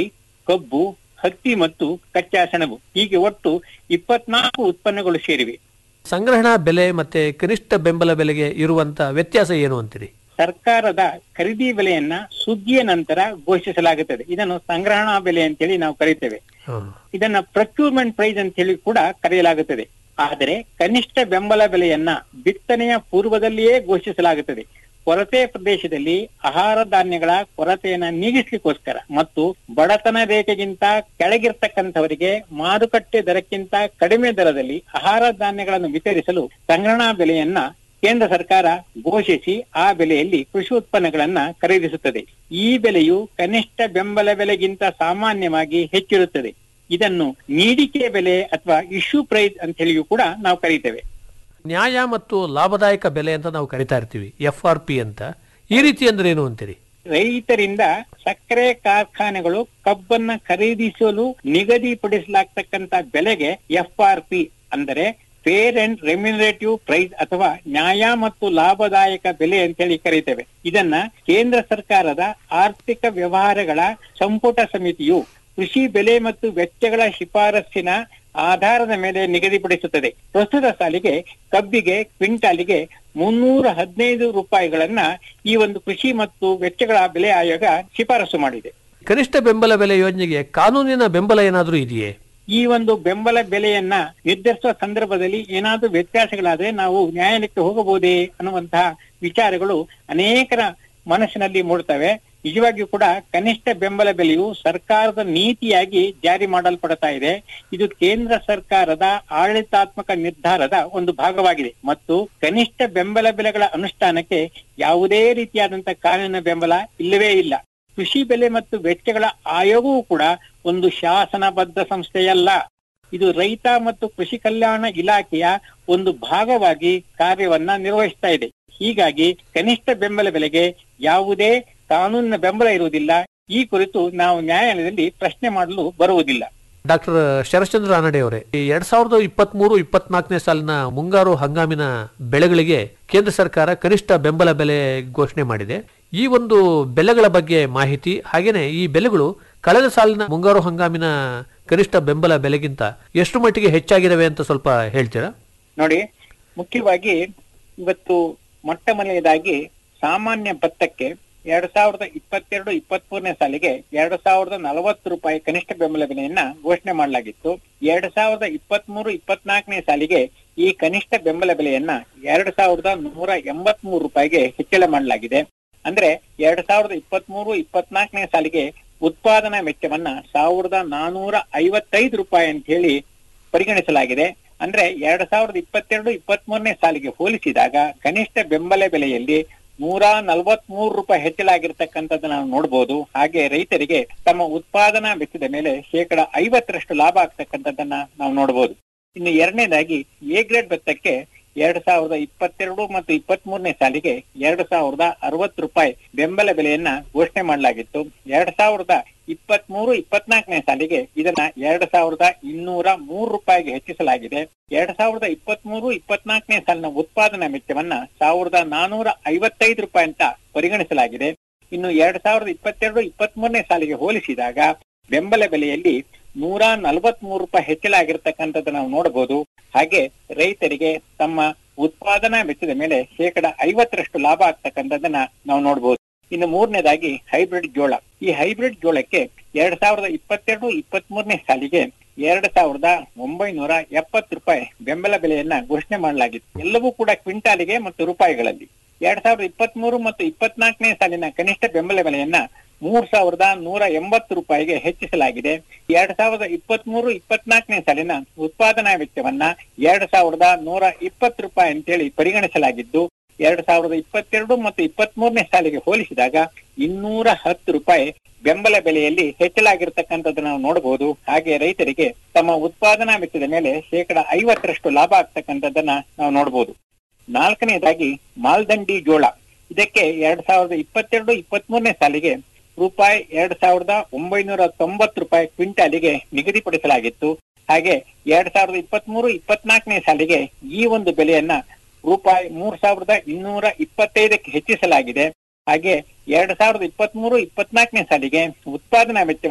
ಕಬ್ಬು ಹತ್ತಿ ಮತ್ತು ಕಚ್ಚಾ ಸೆಣಬು ಹೀಗೆ ಒಟ್ಟು ಇಪ್ಪತ್ನಾಲ್ಕು ಉತ್ಪನ್ನಗಳು ಸೇರಿವೆ ಸಂಗ್ರಹಣಾ ಬೆಲೆ ಮತ್ತೆ ಕನಿಷ್ಠ ಬೆಂಬಲ ಬೆಲೆಗೆ ಇರುವಂತ ವ್ಯತ್ಯಾಸ ಏನು ಅಂತೀರಿ ಸರ್ಕಾರದ ಖರೀದಿ ಬೆಲೆಯನ್ನ ಸುಗ್ಗಿಯ ನಂತರ ಘೋಷಿಸಲಾಗುತ್ತದೆ ಇದನ್ನು ಸಂಗ್ರಹಣಾ ಬೆಲೆ ಅಂತೇಳಿ ನಾವು ಕರೀತೇವೆ ಹ. ಇದನ್ನ ಪ್ರೊಕ್ಯೂರ್ಮೆಂಟ್ ಪ್ರೈಸ್ ಅಂತ ಹೇಳಿ ಕೂಡ ಕರೆಯಲಾಗುತ್ತದೆ ಆದರೆ ಕನಿಷ್ಠ ಬೆಂಬಲ ಬೆಲೆಯನ್ನ ಬಿತ್ತನೆಯ ಪೂರ್ವದಲ್ಲಿಯೇ ಘೋಷಿಸಲಾಗುತ್ತದೆ ಕೊರತೆ ಪ್ರದೇಶದಲ್ಲಿ ಆಹಾರ ಧಾನ್ಯಗಳ ಕೊರತೆಯನ್ನ ನೀಗಿಸ್ಲಿಕ್ಕೋಸ್ಕರ ಮತ್ತು ಬಡತನ ರೇಖೆಗಿಂತ ಕೆಳಗಿರ್ತಕ್ಕಂಥವರಿಗೆ ಮಾರುಕಟ್ಟೆ ದರಕ್ಕಿಂತ ಕಡಿಮೆ ದರದಲ್ಲಿ ಆಹಾರ ಧಾನ್ಯಗಳನ್ನು ವಿತರಿಸಲು ಸಂಗ್ರಹಣಾ ಬೆಲೆಯನ್ನ ಕೇಂದ್ರ ಸರ್ಕಾರ ಘೋಷಿಸಿ ಆ ಬೆಲೆಯಲ್ಲಿ ಕೃಷಿ ಉತ್ಪನ್ನಗಳನ್ನ ಖರೀದಿಸುತ್ತದೆ ಈ ಬೆಲೆಯು ಕನಿಷ್ಠ ಬೆಂಬಲ ಬೆಲೆಗಿಂತ ಸಾಮಾನ್ಯವಾಗಿ ಹೆಚ್ಚಿರುತ್ತದೆ ಇದನ್ನು ನೀಡಿಕೆ ಬೆಲೆ ಅಥವಾ ಇಶ್ಯೂ ಪ್ರೈಸ್ ಅಂತ ಹೇಳಿಯೂ ಕೂಡ ನಾವು ಕರೀತೇವೆ ನ್ಯಾಯ ಮತ್ತು ಲಾಭದಾಯಕ ಬೆಲೆ ಅಂತ ನಾವು ಕರಿತಾ ಇರ್ತೀವಿ ಎಫ್ ಆರ್ ಪಿ ಅಂತ ಈ ರೀತಿ ಅಂದ್ರೆ ಏನು ಅಂತೀರಿ ರೈತರಿಂದ ಸಕ್ಕರೆ ಕಾರ್ಖಾನೆಗಳು ಕಬ್ಬನ್ನ ಖರೀದಿಸಲು ನಿಗದಿಪಡಿಸಲಾಗ್ತಕ್ಕಂತ ಬೆಲೆಗೆ ಎಫ್ ಆರ್ ಪಿ ಅಂದರೆ ಫೇರ್ ಅಂಡ್ ರೆಮ್ಯುನರೇಟಿವ್ ಪ್ರೈಸ್ ಅಥವಾ ನ್ಯಾಯ ಮತ್ತು ಲಾಭದಾಯಕ ಬೆಲೆ ಅಂತೇಳಿ ಕರೀತೇವೆ ಇದನ್ನ ಕೇಂದ್ರ ಸರ್ಕಾರದ ಆರ್ಥಿಕ ವ್ಯವಹಾರಗಳ ಸಂಪುಟ ಸಮಿತಿಯು ಕೃಷಿ ಬೆಲೆ ಮತ್ತು ವೆಚ್ಚಗಳ ಶಿಫಾರಸ್ಸಿನ ಆಧಾರದ ಮೇಲೆ ನಿಗದಿಪಡಿಸುತ್ತದೆ ಪ್ರಸ್ತುತ ಸಾಲಿಗೆ ಕಬ್ಬಿಗೆ ಕ್ವಿಂಟಾಲಿಗೆ ಮುನ್ನೂರ ಹದಿನೈದು ರೂಪಾಯಿಗಳನ್ನ ಈ ಒಂದು ಕೃಷಿ ಮತ್ತು ವೆಚ್ಚಗಳ ಬೆಲೆ ಆಯೋಗ ಶಿಫಾರಸು ಮಾಡಿದೆ ಕನಿಷ್ಠ ಬೆಂಬಲ ಬೆಲೆ ಯೋಜನೆಗೆ ಕಾನೂನಿನ ಬೆಂಬಲ ಏನಾದರೂ ಇದೆಯೇ ಈ ಒಂದು ಬೆಂಬಲ ಬೆಲೆಯನ್ನ ನಿರ್ಧರಿಸುವ ಸಂದರ್ಭದಲ್ಲಿ ಏನಾದ್ರೂ ವ್ಯತ್ಯಾಸಗಳಾದ್ರೆ ನಾವು ನ್ಯಾಯಾಲಯಕ್ಕೆ ಹೋಗಬಹುದೇ ಅನ್ನುವಂತಹ ವಿಚಾರಗಳು ಅನೇಕರ ಮನಸ್ಸಿನಲ್ಲಿ ಮೂಡ್ತವೆ ನಿಜವಾಗಿಯೂ ಕೂಡ ಕನಿಷ್ಠ ಬೆಂಬಲ ಬೆಲೆಯು ಸರ್ಕಾರದ ನೀತಿಯಾಗಿ ಜಾರಿ ಮಾಡಲ್ಪಡ್ತಾ ಇದೆ ಇದು ಕೇಂದ್ರ ಸರ್ಕಾರದ ಆಡಳಿತಾತ್ಮಕ ನಿರ್ಧಾರದ ಒಂದು ಭಾಗವಾಗಿದೆ ಮತ್ತು ಕನಿಷ್ಠ ಬೆಂಬಲ ಬೆಲೆಗಳ ಅನುಷ್ಠಾನಕ್ಕೆ ಯಾವುದೇ ರೀತಿಯಾದಂತಹ ಕಾನೂನಿನ ಬೆಂಬಲ ಇಲ್ಲವೇ ಇಲ್ಲ ಕೃಷಿ ಬೆಲೆ ಮತ್ತು ವೆಚ್ಚಗಳ ಆಯೋಗವೂ ಕೂಡ ಒಂದು ಶಾಸನಬದ್ಧ ಸಂಸ್ಥೆಯಲ್ಲ ಇದು ರೈತ ಮತ್ತು ಕೃಷಿ ಕಲ್ಯಾಣ ಇಲಾಖೆಯ ಒಂದು ಭಾಗವಾಗಿ ಕಾರ್ಯವನ್ನ ನಿರ್ವಹಿಸ್ತಾ ಇದೆ ಹೀಗಾಗಿ ಕನಿಷ್ಠ ಬೆಂಬಲ ಬೆಲೆಗೆ ಯಾವುದೇ ಕಾನೂನಿನ ಬೆಂಬಲ ಇರುವುದಿಲ್ಲ ಈ ಕುರಿತು ನಾವು ನ್ಯಾಯಾಲಯದಲ್ಲಿ ಪ್ರಶ್ನೆ ಮಾಡಲು ಬರುವುದಿಲ್ಲ ಡಾಕ್ಟರ್ ಶರಶ್ಚಂದ್ರ ರಾನಡೆ ಅವರೇ ಈ ಎರಡ್ ಸಾವಿರದ ಇಪ್ಪತ್ತ್ ಮೂರು ಇಪ್ಪತ್ನಾಲ್ಕನೇ ಸಾಲಿನ ಮುಂಗಾರು ಹಂಗಾಮಿನ ಬೆಳೆಗಳಿಗೆ ಕೇಂದ್ರ ಸರ್ಕಾರ ಕನಿಷ್ಠ ಬೆಂಬಲ ಬೆಲೆ ಘೋಷಣೆ ಮಾಡಿದೆ ಈ ಒಂದು ಬೆಲೆಗಳ ಬಗ್ಗೆ ಮಾಹಿತಿ ಹಾಗೇನೆ ಈ ಬೆಲೆಗಳು ಕಳೆದ ಸಾಲಿನ ಮುಂಗಾರು ಹಂಗಾಮಿನ ಕನಿಷ್ಠ ಬೆಂಬಲ ಬೆಲೆಗಿಂತ ಎಷ್ಟು ಮಟ್ಟಿಗೆ ಹೆಚ್ಚಾಗಿದ್ದಾವೆ ಅಂತ ಸ್ವಲ್ಪ ಹೇಳ್ತೀರಾ ನೋಡಿ ಮುಖ್ಯವಾಗಿ ಇವತ್ತು ಮೊಟ್ಟ ಮೊದಲನೇದಾಗಿ ಸಾಮಾನ್ಯ ಭತ್ತಕ್ಕೆ ಎರಡ್ ಸಾವಿರದ ಇಪ್ಪತ್ತೆರಡು ಇಪ್ಪತ್ತ್ ಮೂರನೇ ಸಾಲಿಗೆ ಎರಡ್ ಸಾವಿರದ ನಲವತ್ತು ರೂಪಾಯಿ ಕನಿಷ್ಠ ಬೆಂಬಲ ಬೆಲೆಯನ್ನ ಘೋಷಣೆ ಮಾಡಲಾಗಿತ್ತು ಎರಡ್ ಸಾವಿರದ ಇಪ್ಪತ್ತ್ ಮೂರು ಇಪ್ಪತ್ನಾಲ್ಕನೇ ಸಾಲಿಗೆ ಈ ಕನಿಷ್ಠ ಬೆಂಬಲ ಬೆಲೆಯನ್ನ ಎರಡ್ ಸಾವಿರದ ನೂರ ಎಂಬತ್ ಮೂರು ರೂಪಾಯಿಗೆ ಹೆಚ್ಚಳ ಮಾಡಲಾಗಿದೆ ಅಂದ್ರೆ ಎರಡ್ ಸಾವಿರದ ಇಪ್ಪತ್ತ್ ಮೂರು ಇಪ್ಪತ್ನಾಲ್ಕನೇ ಸಾಲಿಗೆ ಉತ್ಪಾದನಾ ವೆಚ್ಚವನ್ನ ಸಾವಿರದ ನಾನೂರ ಐವತ್ತೈದು ರೂಪಾಯಿ ಅಂತ ಹೇಳಿ ಪರಿಗಣಿಸಲಾಗಿದೆ ಅಂದ್ರೆ ಎರಡ್ ಸಾವಿರದ ಇಪ್ಪತ್ತೆರಡು ಇಪ್ಪತ್ತ್ ಮೂರನೇ ಸಾಲಿಗೆ ಹೋಲಿಸಿದಾಗ ಕನಿಷ್ಠ ಬೆಂಬಲ ಬೆಲೆಯಲ್ಲಿ ನೂರ ನಲವತ್ ಮೂರು ರೂಪಾಯಿ ಹೆಚ್ಚಳಾಗಿರ್ತಕ್ಕಂಥದ್ದು ನಾವು ನೋಡಬಹುದು ಹಾಗೆ ರೈತರಿಗೆ ತಮ್ಮ ಉತ್ಪಾದನಾ ವೆಚ್ಚದ ಮೇಲೆ ಶೇಕಡ ಐವತ್ತರಷ್ಟು ಲಾಭ ಆಗ್ತಕ್ಕಂಥದ್ದನ್ನ ನಾವು ನೋಡಬಹುದು ಇನ್ನು ಎರಡನೇದಾಗಿ ಎ ಗ್ರೇಡ್ ಭತ್ತಕ್ಕೆ ಎರಡ್ ಸಾವಿರದ ಇಪ್ಪತ್ತೆರಡು ಮತ್ತು ಇಪ್ಪತ್ತ್ ಮೂರನೇ ಸಾಲಿಗೆ ಎರಡ್ ಸಾವಿರದ ಅರವತ್ತು ರೂಪಾಯಿ ಬೆಂಬಲ ಬೆಲೆಯನ್ನ ಘೋಷಣೆ ಮಾಡಲಾಗಿತ್ತು ಎರಡ್ ಸಾವಿರದ ಇಪ್ಪತ್ತ್ ಮೂರು ಇಪ್ಪತ್ನಾಲ್ಕನೇ ಸಾಲಿಗೆ ಇದನ್ನ ಎರಡ್ ಸಾವಿರದ ಇನ್ನೂರ ಮೂರು ರೂಪಾಯಿಗೆ ಹೆಚ್ಚಿಸಲಾಗಿದೆ ಎರಡ್ ಸಾವಿರದ ಇಪ್ಪತ್ತ್ ಮೂರು ಇಪ್ಪತ್ನಾಲ್ಕನೇ ಸಾಲಿನ ಉತ್ಪಾದನಾ ವೆಚ್ಚವನ್ನ ಸಾವಿರದ ನಾನೂರ ಐವತ್ತೈದು ರೂಪಾಯಿ ಅಂತ ಪರಿಗಣಿಸಲಾಗಿದೆ ಇನ್ನು ಎರಡ್ ಸಾವಿರದ ಇಪ್ಪತ್ತೆರಡು ಇಪ್ಪತ್ತ್ ಮೂರನೇ ಸಾಲಿಗೆ ಹೋಲಿಸಿದಾಗ ಬೆಂಬಲ ಬೆಲೆಯಲ್ಲಿ ನೂರ ನಲವತ್ ಮೂರು ರೂಪಾಯಿ ಹೆಚ್ಚಳಾಗಿರ್ತಕ್ಕಂಥದ್ದು ನಾವು ನೋಡಬಹುದು ಹಾಗೆ ರೈತರಿಗೆ ತಮ್ಮ ಉತ್ಪಾದನಾ ವೆಚ್ಚದ ಮೇಲೆ ಶೇಕಡ ಐವತ್ತರಷ್ಟು ಲಾಭ ಆಗ್ತಕ್ಕಂಥದ್ದನ್ನ ನಾವು ನೋಡಬಹುದು ಇನ್ನು ಮೂರನೇದಾಗಿ ಹೈಬ್ರಿಡ್ ಜೋಳ ಈ ಹೈಬ್ರಿಡ್ ಜೋಳಕ್ಕೆ ಎರಡ್ ಸಾವಿರದ ಇಪ್ಪತ್ತೆರಡು ಇಪ್ಪತ್ತ್ ಮೂರನೇ ಸಾಲಿಗೆ ಎರಡ್ ಸಾವಿರದ ಒಂಬೈನೂರ ಎಪ್ಪತ್ತು ರೂಪಾಯಿ ಬೆಂಬಲ ಬೆಲೆಯನ್ನ ಘೋಷಣೆ ಮಾಡಲಾಗಿತ್ತು ಎಲ್ಲವೂ ಕೂಡ ಕ್ವಿಂಟಾಲಿಗೆ ಮತ್ತು ರೂಪಾಯಿಗಳಲ್ಲಿ ಎರಡ್ ಸಾವಿರದ ಇಪ್ಪತ್ತ್ ಮೂರು ಮತ್ತು ಇಪ್ಪತ್ನಾಲ್ಕನೇ ಸಾಲಿನ ಕನಿಷ್ಠ ಬೆಂಬಲ ಬೆಲೆಯನ್ನ ಮೂರ್ ಸಾವಿರದ ನೂರ ಎಂಬತ್ತು ರೂಪಾಯಿಗೆ ಹೆಚ್ಚಿಸಲಾಗಿದೆ ಎರಡ್ ಸಾವಿರದ ಇಪ್ಪತ್ತ್ ಮೂರು ಇಪ್ಪತ್ನಾಲ್ಕನೇ ಸಾಲಿನ ಉತ್ಪಾದನಾ ವೆಚ್ಚವನ್ನ ಎರಡ್ ಸಾವಿರದ ನೂರ ಇಪ್ಪತ್ತು ರೂಪಾಯಿ ಅಂತೇಳಿ ಪರಿಗಣಿಸಲಾಗಿದ್ದು ಎರಡ್ ಸಾವಿರದ ಇಪ್ಪತ್ತೆರಡು ಮತ್ತು ಇಪ್ಪತ್ತ್ ಮೂರನೇ ಸಾಲಿಗೆ ಹೋಲಿಸಿದಾಗ ಇನ್ನೂರ ಹತ್ತು ರೂಪಾಯಿ ಬೆಂಬಲ ಬೆಲೆಯಲ್ಲಿ ಹೆಚ್ಚಳಾಗಿರ್ತಕ್ಕಂಥದ್ದು ನಾವು ನೋಡಬಹುದು ಹಾಗೆ ರೈತರಿಗೆ ತಮ್ಮ ಉತ್ಪಾದನಾ ವೆಚ್ಚದ ಮೇಲೆ ಶೇಕಡ ಐವತ್ತರಷ್ಟು ಲಾಭ ಆಗ್ತಕ್ಕಂಥದ್ದನ್ನ ನಾವು ನೋಡಬಹುದು ನಾಲ್ಕನೇದಾಗಿ ಮಾಲ್ದಂಡಿ ಜೋಳ ಇದಕ್ಕೆ ಎರಡ್ ಸಾವಿರದ ಇಪ್ಪತ್ತೆರಡು ಇಪ್ಪತ್ತ್ ಮೂರನೇ ಸಾಲಿಗೆ ರೂಪಾಯಿ ಎರಡ್ ಸಾವಿರದ ಒಂಬೈನೂರ ತೊಂಬತ್ತು ರೂಪಾಯಿ ಕ್ವಿಂಟಾಲಿಗೆ ನಿಗದಿಪಡಿಸಲಾಗಿತ್ತು ಹಾಗೆ ಎರಡ್ ಸಾವಿರದ ಇಪ್ಪತ್ತ್ ಮೂರು ಇಪ್ಪತ್ನಾಲ್ಕನೇ ಸಾಲಿಗೆ ಈ ಒಂದು ಬೆಲೆಯನ್ನ ರೂಪಾಯಿ ಮೂರ್ ಸಾವಿರದ ಇನ್ನೂರ ಇಪ್ಪತ್ತೈದಕ್ಕೆ ಹೆಚ್ಚಿಸಲಾಗಿದೆ ಹಾಗೆ ಎರಡ್ ಸಾವಿರದ ಇಪ್ಪತ್ತ್ ಮೂರು ಇಪ್ಪತ್ನಾಲ್ಕನೇ ಸಾಲಿಗೆ ಉತ್ಪಾದನಾ ವೆಚ್ಚವನ್ನ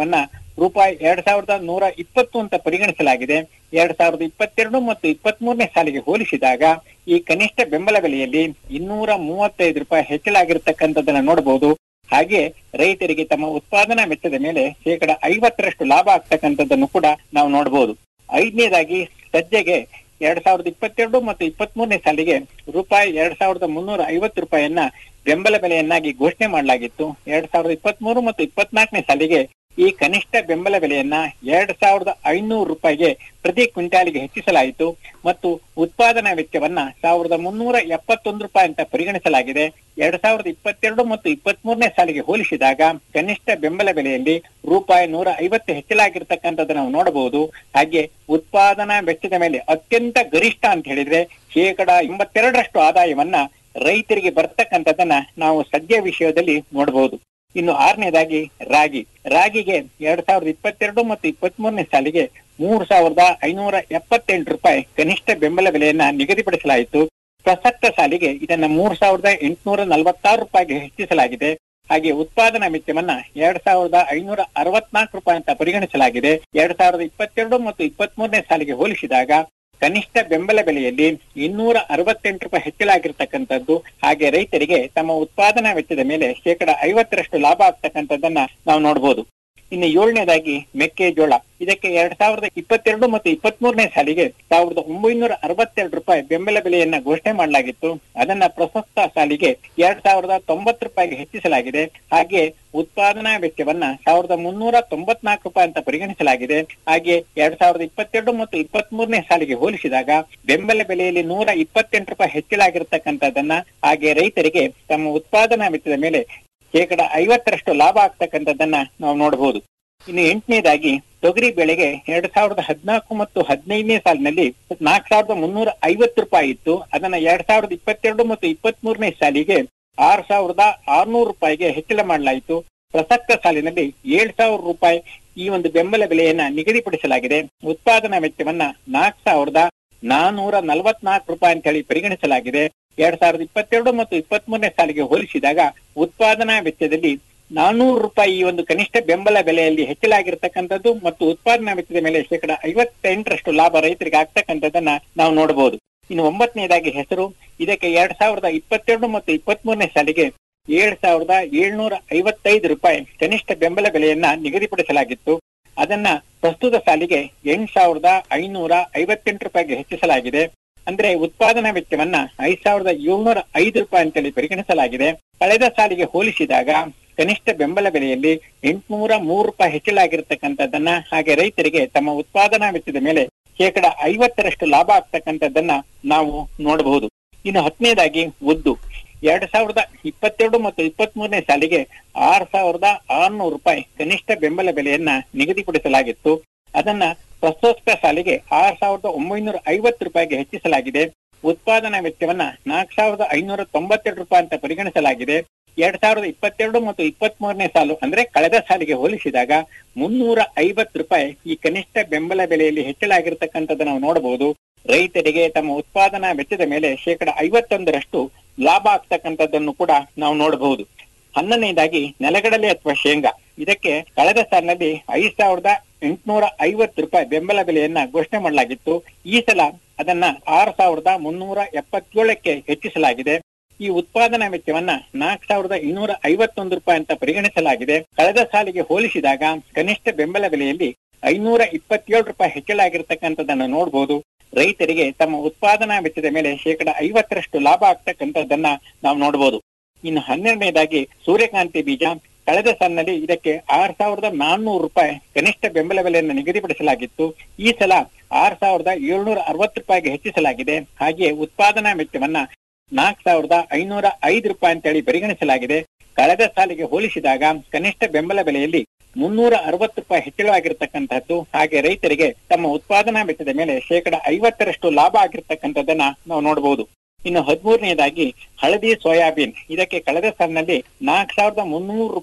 ರೂಪಾಯಿ ಎರಡ್ ಸಾವಿರದ ನೂರ ಇಪ್ಪತ್ತು ಅಂತ ಪರಿಗಣಿಸಲಾಗಿದೆ ಎರಡ್ ಸಾವಿರದ ಇಪ್ಪತ್ತೆರಡು ಮತ್ತು ಇಪ್ಪತ್ತ್ ಮೂರನೇ ಸಾಲಿಗೆ ಹೋಲಿಸಿದಾಗ ಈ ಕನಿಷ್ಠ ಬೆಂಬಲ ಬೆಲೆಯಲ್ಲಿ ಇನ್ನೂರ ಮೂವತ್ತೈದು ರೂಪಾಯಿ ಹೆಚ್ಚಳಾಗಿರ್ತಕ್ಕಂಥದ್ದನ್ನ ನೋಡಬಹುದು ಹಾಗೆ ರೈತರಿಗೆ ತಮ್ಮ ಉತ್ಪಾದನಾ ವೆಚ್ಚದ ಮೇಲೆ ಶೇಕಡ ಐವತ್ತರಷ್ಟು ಲಾಭ ಆಗ್ತಕ್ಕಂಥದ್ದನ್ನು ಕೂಡ ನಾವು ನೋಡಬಹುದು ಐದನೇದಾಗಿ ಸಜ್ಜೆಗೆ ಎರಡ್ ಸಾವಿರದ ಇಪ್ಪತ್ತೆರಡು ಮತ್ತು ಇಪ್ಪತ್ತ್ ಮೂರನೇ ಸಾಲಿಗೆ ರೂಪಾಯಿ ಎರಡ್ ಸಾವಿರದ ಮುನ್ನೂರ ಐವತ್ತು ರೂಪಾಯಿಯನ್ನ ಬೆಂಬಲ ಬೆಲೆಯನ್ನಾಗಿ ಘೋಷಣೆ ಮಾಡಲಾಗಿತ್ತು ಎರಡ್ ಸಾವಿರದ ಇಪ್ಪತ್ತ್ ಮೂರು ಮತ್ತು ಇಪ್ಪತ್ನಾಲ್ಕನೇ ಸಾಲಿಗೆ ಈ ಕನಿಷ್ಠ ಬೆಂಬಲ ಬೆಲೆಯನ್ನ ಎರಡ್ ಸಾವಿರದ ಐನೂರು ರೂಪಾಯಿಗೆ ಪ್ರತಿ ಕ್ವಿಂಟಾಲಿಗೆ ಹೆಚ್ಚಿಸಲಾಯಿತು ಮತ್ತು ಉತ್ಪಾದನಾ ವೆಚ್ಚವನ್ನ ಸಾವಿರದ ಮುನ್ನೂರ ಎಪ್ಪತ್ತೊಂದು ರೂಪಾಯಿ ಅಂತ ಪರಿಗಣಿಸಲಾಗಿದೆ ಎರಡ್ ಸಾವಿರದ ಇಪ್ಪತ್ತೆರಡು ಮತ್ತು ಇಪ್ಪತ್ತ್ ಮೂರನೇ ಸಾಲಿಗೆ ಹೋಲಿಸಿದಾಗ ಕನಿಷ್ಠ ಬೆಂಬಲ ಬೆಲೆಯಲ್ಲಿ ರೂಪಾಯಿ ನೂರ ಐವತ್ತು ಹೆಚ್ಚಳಾಗಿರ್ತಕ್ಕಂಥದ್ದು ನಾವು ನೋಡಬಹುದು ಹಾಗೆ ಉತ್ಪಾದನಾ ವೆಚ್ಚದ ಮೇಲೆ ಅತ್ಯಂತ ಗರಿಷ್ಠ ಅಂತ ಹೇಳಿದ್ರೆ ಶೇಕಡ ಎಂಬತ್ತೆರಡರಷ್ಟು ಆದಾಯವನ್ನ ರೈತರಿಗೆ ಬರ್ತಕ್ಕಂಥದ್ದನ್ನ ನಾವು ಸದ್ಯ ವಿಷಯದಲ್ಲಿ ನೋಡಬಹುದು ಇನ್ನು ಆರನೇದಾಗಿ ರಾಗಿ ರಾಗಿಗೆ ಎರಡ್ ಸಾವಿರದ ಇಪ್ಪತ್ತೆರಡು ಮತ್ತು ಇಪ್ಪತ್ತ್ ಮೂರನೇ ಸಾಲಿಗೆ ಮೂರ್ ಸಾವಿರದ ಐನೂರ ಎಪ್ಪತ್ತೆಂಟು ರೂಪಾಯಿ ಕನಿಷ್ಠ ಬೆಂಬಲ ಬೆಲೆಯನ್ನ ನಿಗದಿಪಡಿಸಲಾಯಿತು ಪ್ರಸಕ್ತ ಸಾಲಿಗೆ ಇದನ್ನ ಮೂರ್ ಸಾವಿರದ ಎಂಟುನೂರ ನಲವತ್ತಾರು ರೂಪಾಯಿಗೆ ಹೆಚ್ಚಿಸಲಾಗಿದೆ ಹಾಗೆ ಉತ್ಪಾದನಾ ವೆಚ್ಚವನ್ನ ಎರಡ್ ಸಾವಿರದ ಐನೂರ ಅರವತ್ನಾಲ್ಕು ರೂಪಾಯಿ ಅಂತ ಪರಿಗಣಿಸಲಾಗಿದೆ ಎರಡ್ ಸಾವಿರದ ಇಪ್ಪತ್ತೆರಡು ಮತ್ತು ಇಪ್ಪತ್ತ್ ಮೂರನೇ ಸಾಲಿಗೆ ಹೋಲಿಸಿದಾಗ ಕನಿಷ್ಠ ಬೆಂಬಲ ಬೆಲೆಯಲ್ಲಿ ಇನ್ನೂರ ಅರವತ್ತೆಂಟು ರೂಪಾಯಿ ಹೆಚ್ಚಳಾಗಿರ್ತಕ್ಕಂಥದ್ದು ಹಾಗೆ ರೈತರಿಗೆ ತಮ್ಮ ಉತ್ಪಾದನಾ ವೆಚ್ಚದ ಮೇಲೆ ಶೇಕಡ ಐವತ್ತರಷ್ಟು ಲಾಭ ಆಗ್ತಕ್ಕಂಥದ್ದನ್ನ ನಾವು ನೋಡಬಹುದು ಇನ್ನು ಏಳನೇದಾಗಿ ಮೆಕ್ಕೆಜೋಳ ಇದಕ್ಕೆ ಎರಡ್ ಸಾವಿರದ ಇಪ್ಪತ್ತೆರಡು ಮತ್ತು ಇಪ್ಪತ್ತ್ ಮೂರನೇ ಸಾಲಿಗೆ ಸಾವಿರದ ಒಂಬೈನೂರ ಅರವತ್ತೆರಡು ರೂಪಾಯಿ ಬೆಂಬಲ ಬೆಲೆಯನ್ನ ಘೋಷಣೆ ಮಾಡಲಾಗಿತ್ತು ಅದನ್ನ ಪ್ರಸಕ್ತ ಸಾಲಿಗೆ ಎರಡ್ ಸಾವಿರದ ತೊಂಬತ್ತು ರೂಪಾಯಿಗೆ ಹೆಚ್ಚಿಸಲಾಗಿದೆ ಹಾಗೆ ಉತ್ಪಾದನಾ ವೆಚ್ಚವನ್ನ ಸಾವಿರದ ಮುನ್ನೂರ ತೊಂಬತ್ನಾಲ್ಕು ರೂಪಾಯಿ ಅಂತ ಪರಿಗಣಿಸಲಾಗಿದೆ ಹಾಗೆ ಎರಡ್ ಸಾವಿರದ ಇಪ್ಪತ್ತೆರಡು ಮತ್ತು ಇಪ್ಪತ್ತ್ ಮೂರನೇ ಸಾಲಿಗೆ ಹೋಲಿಸಿದಾಗ ಬೆಂಬಲ ಬೆಲೆಯಲ್ಲಿ ನೂರ ಇಪ್ಪತ್ತೆಂಟು ರೂಪಾಯಿ ಹೆಚ್ಚಳಾಗಿರ್ತಕ್ಕಂಥದ್ದನ್ನ ಹಾಗೆ ರೈತರಿಗೆ ತಮ್ಮ ಉತ್ಪಾದನಾ ವೆಚ್ಚದ ಮೇಲೆ ಶೇಕಡ ಐವತ್ತರಷ್ಟು ಲಾಭ ಆಗ್ತಕ್ಕಂಥದ್ದನ್ನ ನಾವು ನೋಡಬಹುದು ಇನ್ನು ಎಂಟನೇದಾಗಿ ತೊಗರಿ ಬೆಳೆಗೆ ಎರಡ್ ಸಾವಿರದ ಹದಿನಾಲ್ಕು ಮತ್ತು ಹದಿನೈದನೇ ಸಾಲಿನಲ್ಲಿ ನಾಲ್ಕು ಸಾವಿರದ ಮುನ್ನೂರ ಐವತ್ತು ರೂಪಾಯಿ ಇತ್ತು ಅದನ್ನ ಎರಡ್ ಸಾವಿರದ ಇಪ್ಪತ್ತೆರಡು ಮತ್ತು ಇಪ್ಪತ್ತ್ ಮೂರನೇ ಸಾಲಿಗೆ ಆರ್ ಸಾವಿರದ ಆರ್ನೂರು ರೂಪಾಯಿಗೆ ಹೆಚ್ಚಳ ಮಾಡಲಾಯಿತು ಪ್ರಸಕ್ತ ಸಾಲಿನಲ್ಲಿ ಏಳ್ ಸಾವಿರ ರೂಪಾಯಿ ಈ ಒಂದು ಬೆಂಬಲ ಬೆಲೆಯನ್ನ ನಿಗದಿಪಡಿಸಲಾಗಿದೆ ಉತ್ಪಾದನಾ ವೆಚ್ಚವನ್ನ ನಾಲ್ಕು ಸಾವಿರದ ನಾನೂರ ನಲವತ್ನಾಲ್ಕು ರೂಪಾಯಿ ಅಂತ ಹೇಳಿ ಪರಿಗಣಿಸಲಾಗಿದೆ ಎರಡ್ ಸಾವಿರದ ಇಪ್ಪತ್ತೆರಡು ಮತ್ತು ಇಪ್ಪತ್ತ್ ಮೂರನೇ ಸಾಲಿಗೆ ಹೋಲಿಸಿದಾಗ ಉತ್ಪಾದನಾ ವೆಚ್ಚದಲ್ಲಿ ನಾನೂರು ರೂಪಾಯಿ ಈ ಒಂದು ಕನಿಷ್ಠ ಬೆಂಬಲ ಬೆಲೆಯಲ್ಲಿ ಹೆಚ್ಚಳಾಗಿರ್ತಕ್ಕಂಥದ್ದು ಮತ್ತು ಉತ್ಪಾದನಾ ವೆಚ್ಚದ ಮೇಲೆ ಶೇಕಡ ಐವತ್ತೆಂಟರಷ್ಟು ಲಾಭ ರೈತರಿಗೆ ಆಗ್ತಕ್ಕಂಥದ್ದನ್ನ ನಾವು ನೋಡಬಹುದು ಇನ್ನು ಒಂಬತ್ತನೇದಾಗಿ ಹೆಸರು ಇದಕ್ಕೆ ಎರಡ್ ಸಾವಿರದ ಇಪ್ಪತ್ತೆರಡು ಮತ್ತು ಇಪ್ಪತ್ತ್ ಮೂರನೇ ಸಾಲಿಗೆ ಏಳ್ ಸಾವಿರದ ಏಳ್ನೂರ ಐವತ್ತೈದು ರೂಪಾಯಿ ಕನಿಷ್ಠ ಬೆಂಬಲ ಬೆಲೆಯನ್ನ ನಿಗದಿಪಡಿಸಲಾಗಿತ್ತು ಅದನ್ನ ಪ್ರಸ್ತುತ ಸಾಲಿಗೆ ಎಂಟ್ ಸಾವಿರದ ಐನೂರ ಐವತ್ತೆಂಟು ರೂಪಾಯಿಗೆ ಹೆಚ್ಚಿಸಲಾಗಿದೆ ಅಂದ್ರೆ ಉತ್ಪಾದನಾ ವೆಚ್ಚವನ್ನ ಐದ್ ಸಾವಿರದ ಏಳ್ನೂರ ಐದು ರೂಪಾಯಿ ಅಂತೇಳಿ ಪರಿಗಣಿಸಲಾಗಿದೆ ಕಳೆದ ಸಾಲಿಗೆ ಹೋಲಿಸಿದಾಗ ಕನಿಷ್ಠ ಬೆಂಬಲ ಬೆಲೆಯಲ್ಲಿ ಎಂಟುನೂರ ಮೂರು ರೂಪಾಯಿ ಹೆಚ್ಚಳಾಗಿರ್ತಕ್ಕಂಥದ್ದನ್ನ ಹಾಗೆ ರೈತರಿಗೆ ತಮ್ಮ ಉತ್ಪಾದನಾ ವೆಚ್ಚದ ಮೇಲೆ ಶೇಕಡ ಐವತ್ತರಷ್ಟು ಲಾಭ ಆಗ್ತಕ್ಕಂಥದ್ದನ್ನ ನಾವು ನೋಡಬಹುದು ಇನ್ನು ಹತ್ತನೇದಾಗಿ ಉದ್ದು ಎರಡ್ ಸಾವಿರದ ಇಪ್ಪತ್ತೆರಡು ಮತ್ತು ಇಪ್ಪತ್ತ್ ಮೂರನೇ ಸಾಲಿಗೆ ಆರ್ ಸಾವಿರದ ಆರ್ನೂರು ರೂಪಾಯಿ ಕನಿಷ್ಠ ಬೆಂಬಲ ಬೆಲೆಯನ್ನ ನಿಗದಿಪಡಿಸಲಾಗಿತ್ತು ಅದನ್ನ ಪ್ರಸ್ತುತ ಸಾಲಿಗೆ ಆರ್ ಸಾವಿರದ ಒಂಬೈನೂರ ಐವತ್ತು ರೂಪಾಯಿಗೆ ಹೆಚ್ಚಿಸಲಾಗಿದೆ ಉತ್ಪಾದನಾ ವೆಚ್ಚವನ್ನ ನಾಲ್ಕು ಸಾವಿರದ ಐನೂರ ತೊಂಬತ್ತೆರಡು ರೂಪಾಯಿ ಅಂತ ಪರಿಗಣಿಸಲಾಗಿದೆ ಎರಡ್ ಸಾವಿರದ ಇಪ್ಪತ್ತೆರಡು ಮತ್ತು ಇಪ್ಪತ್ತ್ ಮೂರನೇ ಸಾಲು ಅಂದ್ರೆ ಕಳೆದ ಸಾಲಿಗೆ ಹೋಲಿಸಿದಾಗ ಮುನ್ನೂರ ಐವತ್ತು ರೂಪಾಯಿ ಈ ಕನಿಷ್ಠ ಬೆಂಬಲ ಬೆಲೆಯಲ್ಲಿ ಹೆಚ್ಚಳಾಗಿರ್ತಕ್ಕಂಥದ್ದು ನಾವು ನೋಡಬಹುದು ರೈತರಿಗೆ ತಮ್ಮ ಉತ್ಪಾದನಾ ವೆಚ್ಚದ ಮೇಲೆ ಶೇಕಡ ಐವತ್ತೊಂದರಷ್ಟು ಲಾಭ ಆಗ್ತಕ್ಕಂಥದ್ದನ್ನು ಕೂಡ ನಾವು ನೋಡಬಹುದು ಹನ್ನೊಂದನೇದಾಗಿ ನೆಲಗಡಲೆ ಅಥವಾ ಶೇಂಗಾ ಇದಕ್ಕೆ ಕಳೆದ ಸಾಲಿನಲ್ಲಿ ಐದ್ ಸಾವಿರದ ಎಂಟುನೂರ ಐವತ್ತು ರೂಪಾಯಿ ಬೆಂಬಲ ಬೆಲೆಯನ್ನ ಘೋಷಣೆ ಮಾಡಲಾಗಿತ್ತು ಈ ಸಲ ಅದನ್ನ ಆರು ಸಾವಿರದ ಮುನ್ನೂರ ಎಪ್ಪತ್ತೇಳಕ್ಕೆ ಹೆಚ್ಚಿಸಲಾಗಿದೆ ಈ ಉತ್ಪಾದನಾ ವೆಚ್ಚವನ್ನ ನಾಲ್ಕು ಸಾವಿರದ ಇನ್ನೂರ ಐವತ್ತೊಂದು ರೂಪಾಯಿ ಅಂತ ಪರಿಗಣಿಸಲಾಗಿದೆ ಕಳೆದ ಸಾಲಿಗೆ ಹೋಲಿಸಿದಾಗ ಕನಿಷ್ಠ ಬೆಂಬಲ ಬೆಲೆಯಲ್ಲಿ ಐನೂರ ಇಪ್ಪತ್ತೇಳು ರೂಪಾಯಿ ಹೆಚ್ಚಳಾಗಿರ್ತಕ್ಕಂಥದ್ದನ್ನು ನೋಡಬಹುದು ರೈತರಿಗೆ ತಮ್ಮ ಉತ್ಪಾದನಾ ವೆಚ್ಚದ ಮೇಲೆ ಶೇಕಡ ಐವತ್ತರಷ್ಟು ಲಾಭ ಆಗ್ತಕ್ಕಂಥದ್ದನ್ನ ನಾವು ನೋಡಬಹುದು ಇನ್ನು ಹನ್ನೆರಡನೇದಾಗಿ ಸೂರ್ಯಕಾಂತಿ ಬೀಜ ಕಳೆದ ಸಾಲಿನಲ್ಲಿ ಇದಕ್ಕೆ ಆರ್ ಸಾವಿರದ ನಾನ್ನೂರು ರೂಪಾಯಿ ಕನಿಷ್ಠ ಬೆಂಬಲ ಬೆಲೆಯನ್ನು ನಿಗದಿಪಡಿಸಲಾಗಿತ್ತು ಈ ಸಲ ಆರ್ ಸಾವಿರದ ಏಳ್ನೂರ ಅರವತ್ತು ರೂಪಾಯಿಗೆ ಹೆಚ್ಚಿಸಲಾಗಿದೆ ಹಾಗೆ ಉತ್ಪಾದನಾ ವೆಚ್ಚವನ್ನ ನಾಲ್ಕು ಸಾವಿರದ ಐನೂರ ಐದು ರೂಪಾಯಿ ಅಂತೇಳಿ ಪರಿಗಣಿಸಲಾಗಿದೆ ಕಳೆದ ಸಾಲಿಗೆ ಹೋಲಿಸಿದಾಗ ಕನಿಷ್ಠ ಬೆಂಬಲ ಬೆಲೆಯಲ್ಲಿ ಮುನ್ನೂರ ಅರವತ್ತು ರೂಪಾಯಿ ಹೆಚ್ಚಳವಾಗಿರ್ತಕ್ಕಂಥದ್ದು ಹಾಗೆ ರೈತರಿಗೆ ತಮ್ಮ ಉತ್ಪಾದನಾ ವೆಚ್ಚದ ಮೇಲೆ ಶೇಕಡ ಐವತ್ತರಷ್ಟು ಲಾಭ ಆಗಿರ್ತಕ್ಕಂಥದ್ದನ್ನ ನಾವು ನೋಡಬಹುದು ಇನ್ನು ಹದಿಮೂರನೇದಾಗಿ ಹಳದಿ ಸೋಯಾಬೀನ್ ಇದಕ್ಕೆ ಕಳೆದ ಸಾಲಿನಲ್ಲಿ ನಾಲ್ಕು ಸಾವಿರದ ಮುನ್ನೂರು ರೂಪಾಯಿ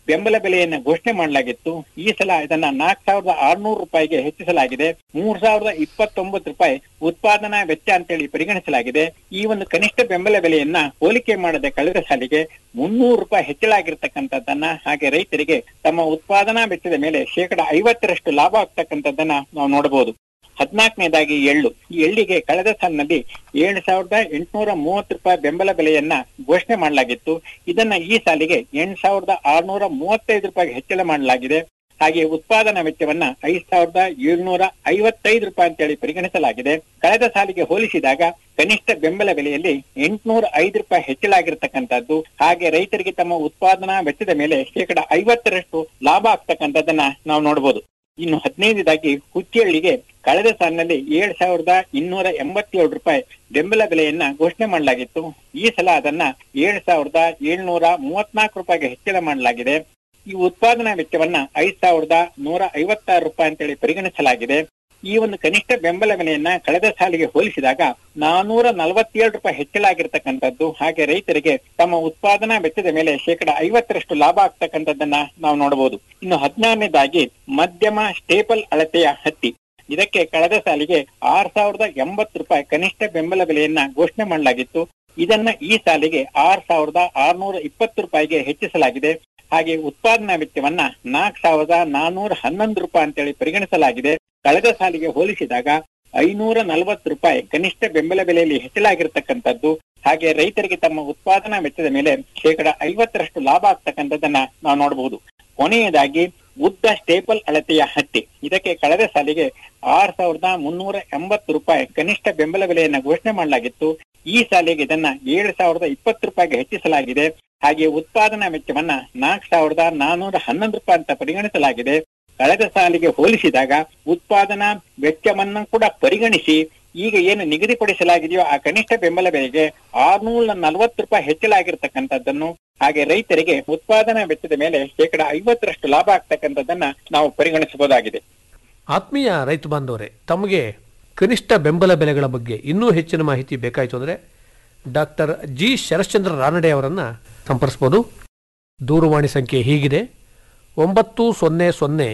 ಬೆಂಬಲ ಬೆಲೆಯನ್ನ ಘೋಷಣೆ ಮಾಡಲಾಗಿತ್ತು ಈ ಸಲ ಇದನ್ನ ನಾಲ್ಕು ಸಾವಿರದ ಆರ್ನೂರು ರೂಪಾಯಿಗೆ ಹೆಚ್ಚಿಸಲಾಗಿದೆ ಮೂರ್ ಸಾವಿರದ ಇಪ್ಪತ್ತೊಂಬತ್ತು ರೂಪಾಯಿ ಉತ್ಪಾದನಾ ವೆಚ್ಚ ಅಂತೇಳಿ ಪರಿಗಣಿಸಲಾಗಿದೆ ಈ ಒಂದು ಕನಿಷ್ಠ ಬೆಂಬಲ ಬೆಲೆಯನ್ನ ಹೋಲಿಕೆ ಮಾಡದೆ ಕಳೆದ ಸಾಲಿಗೆ ಮುನ್ನೂರು ರೂಪಾಯಿ ಹೆಚ್ಚಳ ಆಗಿರ್ತಕ್ಕಂಥದ್ದನ್ನ ಹಾಗೆ ರೈತರಿಗೆ ತಮ್ಮ ಉತ್ಪಾದನಾ ವೆಚ್ಚದ ಮೇಲೆ ಶೇಕಡ ಐವತ್ತರಷ್ಟು ಲಾಭ ಆಗ್ತಕ್ಕಂಥದ್ದನ್ನ ನಾವು ನೋಡಬಹುದು ಹದಿನಾಲ್ಕನೇದಾಗಿ ಎಳ್ಳು ಈ ಎಳ್ಳಿಗೆ ಕಳೆದ ಸಾಲಿನಲ್ಲಿ ಏಳು ಸಾವಿರದ ಎಂಟುನೂರ ಮೂವತ್ತು ರೂಪಾಯಿ ಬೆಂಬಲ ಬೆಲೆಯನ್ನ ಘೋಷಣೆ ಮಾಡಲಾಗಿತ್ತು ಇದನ್ನ ಈ ಸಾಲಿಗೆ ಎಂಟು ಸಾವಿರದ ಆರ್ನೂರ ಮೂವತ್ತೈದು ರೂಪಾಯಿಗೆ ಹೆಚ್ಚಳ ಮಾಡಲಾಗಿದೆ ಹಾಗೆ ಉತ್ಪಾದನಾ ವೆಚ್ಚವನ್ನ ಐದ್ ಸಾವಿರದ ಏಳ್ನೂರ ಐವತ್ತೈದು ರೂಪಾಯಿ ಅಂತೇಳಿ ಪರಿಗಣಿಸಲಾಗಿದೆ ಕಳೆದ ಸಾಲಿಗೆ ಹೋಲಿಸಿದಾಗ ಕನಿಷ್ಠ ಬೆಂಬಲ ಬೆಲೆಯಲ್ಲಿ ಎಂಟುನೂರ ಐದು ರೂಪಾಯಿ ಹೆಚ್ಚಳ ಆಗಿರ್ತಕ್ಕಂಥದ್ದು ಹಾಗೆ ರೈತರಿಗೆ ತಮ್ಮ ಉತ್ಪಾದನಾ ವೆಚ್ಚದ ಮೇಲೆ ಶೇಕಡ ಐವತ್ತರಷ್ಟು ಲಾಭ ಆಗ್ತಕ್ಕಂಥದ್ದನ್ನ ನಾವು ನೋಡಬಹುದು ಇನ್ನು ಹದಿನೈದನೇದಾಗಿ ಹುಚ್ಚೆಳ್ಳಿಗೆ ಕಳೆದ ಸಾಲಿನಲ್ಲಿ ಏಳ್ ಸಾವಿರದ ಇನ್ನೂರ ಎಂಬತ್ತೇಳು ರೂಪಾಯಿ ಬೆಂಬಲ ಬೆಲೆಯನ್ನ ಘೋಷಣೆ ಮಾಡಲಾಗಿತ್ತು ಈ ಸಲ ಅದನ್ನ ಏಳ್ ಸಾವಿರದ ಏಳ್ನೂರ ಮೂವತ್ನಾಲ್ಕು ರೂಪಾಯಿಗೆ ಹೆಚ್ಚಳ ಮಾಡಲಾಗಿದೆ ಈ ಉತ್ಪಾದನಾ ವೆಚ್ಚವನ್ನ ಐದ್ ಸಾವಿರದ ನೂರ ಐವತ್ತಾರು ರೂಪಾಯಿ ಅಂತೇಳಿ ಪರಿಗಣಿಸಲಾಗಿದೆ ಈ ಒಂದು ಕನಿಷ್ಠ ಬೆಂಬಲ ಬೆಲೆಯನ್ನ ಕಳೆದ ಸಾಲಿಗೆ ಹೋಲಿಸಿದಾಗ ನಾನೂರ ನಲವತ್ತೇಳು ರೂಪಾಯಿ ಹೆಚ್ಚಳ ಆಗಿರ್ತಕ್ಕಂಥದ್ದು ಹಾಗೆ ರೈತರಿಗೆ ತಮ್ಮ ಉತ್ಪಾದನಾ ವೆಚ್ಚದ ಮೇಲೆ ಶೇಕಡ ಐವತ್ತರಷ್ಟು ಲಾಭ ಆಗ್ತಕ್ಕಂಥದ್ದನ್ನ ನಾವು ನೋಡಬಹುದು ಇನ್ನು ಹದಿನಾರನೇದಾಗಿ ಮಧ್ಯಮ ಸ್ಟೇಪಲ್ ಅಳತೆಯ ಹತ್ತಿ ಇದಕ್ಕೆ ಕಳೆದ ಸಾಲಿಗೆ ಆರ್ ಸಾವಿರದ ಎಂಬತ್ತು ರೂಪಾಯಿ ಕನಿಷ್ಠ ಬೆಂಬಲ ಬೆಲೆಯನ್ನ ಘೋಷಣೆ ಮಾಡಲಾಗಿತ್ತು ಇದನ್ನ ಈ ಸಾಲಿಗೆ ಆರ್ ಸಾವಿರದ ಆರ್ನೂರ ಇಪ್ಪತ್ತು ರೂಪಾಯಿಗೆ ಹೆಚ್ಚಿಸಲಾಗಿದೆ ಹಾಗೆ ಉತ್ಪಾದನಾ ವೆಚ್ಚವನ್ನ ನಾಲ್ಕು ಸಾವಿರದ ನಾನೂರ ಹನ್ನೊಂದು ರೂಪಾಯಿ ಅಂತೇಳಿ ಪರಿಗಣಿಸಲಾಗಿದೆ ಕಳೆದ ಸಾಲಿಗೆ ಹೋಲಿಸಿದಾಗ ಐನೂರ ನಲವತ್ತು ರೂಪಾಯಿ ಕನಿಷ್ಠ ಬೆಂಬಲ ಬೆಲೆಯಲ್ಲಿ ಹೆಚ್ಚಳಾಗಿರ್ತಕ್ಕಂಥದ್ದು ಹಾಗೆ ರೈತರಿಗೆ ತಮ್ಮ ಉತ್ಪಾದನಾ ವೆಚ್ಚದ ಮೇಲೆ ಶೇಕಡ ಐವತ್ತರಷ್ಟು ಲಾಭ ಆಗ್ತಕ್ಕಂಥದ್ದನ್ನ ನಾವು ನೋಡಬಹುದು ಕೊನೆಯದಾಗಿ ಉದ್ದ ಸ್ಟೇಪಲ್ ಅಳತೆಯ ಹತ್ತಿ ಇದಕ್ಕೆ ಕಳೆದ ಸಾಲಿಗೆ ಆರ್ ಸಾವಿರದ ಮುನ್ನೂರ ಎಂಬತ್ತು ರೂಪಾಯಿ ಕನಿಷ್ಠ ಬೆಂಬಲ ಬೆಲೆಯನ್ನ ಘೋಷಣೆ ಮಾಡಲಾಗಿತ್ತು ಈ ಸಾಲಿಗೆ ಇದನ್ನ ಏಳು ಸಾವಿರದ ಇಪ್ಪತ್ತು ರೂಪಾಯಿಗೆ ಹೆಚ್ಚಿಸಲಾಗಿದೆ ಹಾಗೆ ಉತ್ಪಾದನಾ ವೆಚ್ಚವನ್ನ ನಾಲ್ಕು ಸಾವಿರದ ನಾನೂರ ಹನ್ನೊಂದು ರೂಪಾಯಿ ಅಂತ ಪರಿಗಣಿಸಲಾಗಿದೆ ಕಳೆದ ಸಾಲಿಗೆ ಹೋಲಿಸಿದಾಗ ಉತ್ಪಾದನಾ ವೆಚ್ಚವನ್ನ ಕೂಡ ಪರಿಗಣಿಸಿ ಈಗ ಏನು ನಿಗದಿಪಡಿಸಲಾಗಿದೆಯೋ ಆ ಕನಿಷ್ಠ ಬೆಂಬಲ ಬೆಲೆಗೆ ಆರ್ನೂರ ನಲವತ್ತು ರೂಪಾಯಿ ಹೆಚ್ಚಳ ಆಗಿರ್ತಕ್ಕಂಥದ್ದನ್ನು ಹಾಗೆ ರೈತರಿಗೆ ಉತ್ಪಾದನಾ ವೆಚ್ಚದ ಮೇಲೆ ಶೇಕಡ ಐವತ್ತರಷ್ಟು ಲಾಭ ಆಗ್ತಕ್ಕಂಥದ್ದನ್ನ ನಾವು ಪರಿಗಣಿಸಬಹುದಾಗಿದೆ ಆತ್ಮೀಯ ರೈತ ಬಾಂಧವರೇ ತಮಗೆ ಕನಿಷ್ಠ ಬೆಂಬಲ ಬೆಲೆಗಳ ಬಗ್ಗೆ ಇನ್ನೂ ಹೆಚ್ಚಿನ ಮಾಹಿತಿ ಬೇಕಾಯಿತು ಅಂದರೆ ಡಾಕ್ಟರ್ ಜಿ ಶರಶ್ಚಂದ್ರ ರಾನಡೆ ಅವರನ್ನು ಸಂಪರ್ಸ್ಬೋದು ದೂರವಾಣಿ ಸಂಖ್ಯೆ ಹೀಗಿದೆ ಒಂಬತ್ತು ಸೊನ್ನೆ ಸೊನ್ನೆ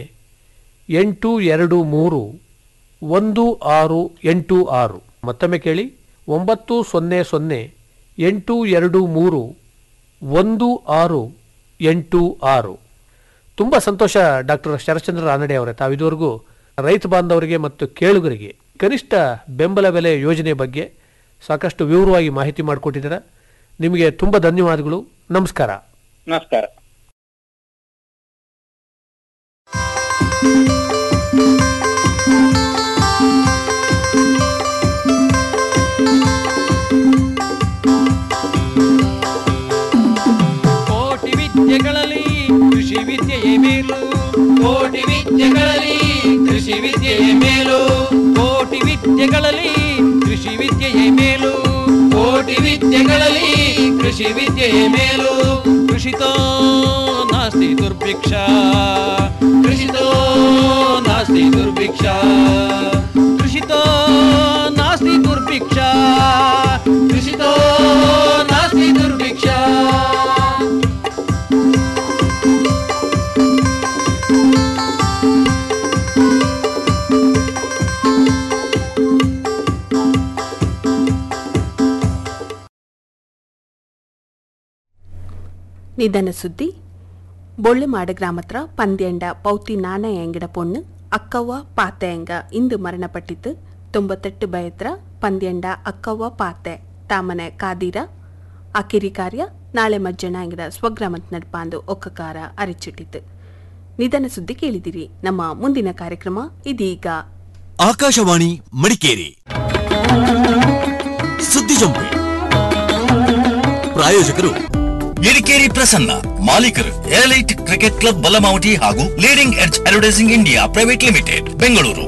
ಎಂಟು ಎರಡು ಮೂರು ಒಂದು ಆರು ಎಂಟು ಆರು ಮತ್ತೊಮ್ಮೆ ಕೇಳಿ ಒಂಬತ್ತು ಸೊನ್ನೆ ಸೊನ್ನೆ ಎಂಟು ಎರಡು ಮೂರು ಒಂದು ಆರು ಎಂಟು ಆರು ತುಂಬ ಸಂತೋಷ ಡಾಕ್ಟರ್ ಶರಶ್ಚಂದ್ರ ರಾನಡೆ ಅವರೇ ತಾವಿದುವರೆಗೂ ರೈತ ಬಾಂಧವರಿಗೆ ಮತ್ತು ಕೇಳುಗರಿಗೆ ಕನಿಷ್ಠ ಬೆಂಬಲ ಬೆಲೆ ಯೋಜನೆ ಬಗ್ಗೆ ಸಾಕಷ್ಟು ವಿವರವಾಗಿ ಮಾಹಿತಿ ಮಾಡಿಕೊಟ್ಟಿದ್ದೀರಾ ನಿಮಗೆ ತುಂಬ ಧನ್ಯವಾದಗಳು ನಮಸ್ಕಾರ ನಮಸ್ಕಾರ ಕೋಟಿ ವಿದ್ಯೆಗಳಲ್ಲಿ ಕೃಷಿ ವಿದ್ಯೆಯೇ ಮೇಲು ಕೋಟಿ ವಿದ್ಯೆಗಳಲ್ಲಿ ಕೃಷಿ ವಿದ್ಯೆಯೇ ಮೇಲು ಕೋಟಿ ವಿದ್ಯೆಗಳಲ್ಲಿ ಕೃಷಿ ವಿದ್ಯೆಯೇ ಮೇಲು ಕೋಟಿ ವಿದ್ಯೆಗಳಲ್ಲಿ ಕೃಷಿ ವಿದ್ಯೆಯೇ ಮೇಲು ಕೃಷಿತೋ ನಾಸ್ತಿ ದುರ್ಭಿಕ್ಷ ಕೃಷಿತೋ ನಾಸ್ತಿ ದುರ್ಭಿಕ್ಷ ಕೃಷಿತೋ ನಾಸ್ತಿ ದುರ್ಭಿಕ್ಷ ಕೃಷಿತೋ ನಾಸ್ತಿ ದುರ್ಭಿಕ್ಷ ನಿಧನ ಸುದ್ದಿ ಬೊಳ್ಳೆಮಾಡ ಗ್ರಾಮತ್ರ ಪಂದ್ಯಂಡ ಪೌತಿ ನಾಣಯಂಗಡ ಪೊಣ್ಣು ಅಕ್ಕವ್ವ ಪಾತೆಯಂಗ ಇಂದು ಮರಣಪಟ್ಟಿತು ತೊಂಬತ್ತೆಟ್ಟು ಬಯತ್ರ ಪಂದ್ಯಂಡ ಅಕ್ಕವ್ವ ಪಾತೆ ತಾಮನೆ ಕಾದೀರ ಅಕಿರಿ ಕಾರ್ಯ ನಾಳೆ ಮಜ್ಜನ ಅಂಗಡ ಸ್ವಗ್ರಾಮತ್ ನಡ್ಪಾಂದು ಒಕ್ಕಕಾರ ಅರಿಚಿಟ್ಟಿತು ನಿಧನ ಸುದ್ದಿ ಕೇಳಿದಿರಿ ನಮ್ಮ ಮುಂದಿನ ಕಾರ್ಯಕ್ರಮ ಇದೀಗ ಆಕಾಶವಾಣಿ ಮಡಿಕೇರಿ ಸುದ್ದಿ ಜಂಪೆ ಪ್ರಾಯೋಜಕರು ಎಡಿಕೇರಿ ಪ್ರಸನ್ನ ಮಾಲೀಕರು ಏರ್ಲೈಟ್ ಕ್ರಿಕೆಟ್ ಕ್ಲಬ್ ಬಲಮಾವಟಿ ಹಾಗೂ leading edge advertising India private limited Bengaluru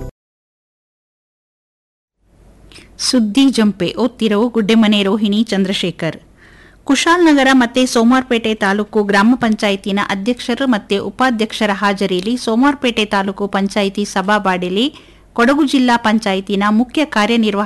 ಸುದ್ದಿ ಜಂಪೆ ಓದ್ತಿರೋ ಗುಡ್ಡೆಮನೆ ರೋಹಿಣಿ ಚಂದ್ರಶೇಖರ್ ಕುಶಾಲ್ನಗರ ಮತ್ತೆ ಸೋಮಾರ್ಪೇಟೆ ತಾಲೂಕು ಗ್ರಾಮ ಪಂಚಾಯಿತಿನ ಅಧ್ಯಕ್ಷರು ಮತ್ತೆ ಉಪಾಧ್ಯಕ್ಷರ ಹಾಜರಿಯಲ್ಲಿ ಸೋಮಾರ್ಪೇಟೆ ತಾಲೂಕು ಪಂಚಾಯಿತಿ ಸಭಾಬಾಡಿಲಿ ಕೊಡಗು ಜಿಲ್ಲಾ ಪಂಚಾಯಿತಿನ ಮುಖ್ಯ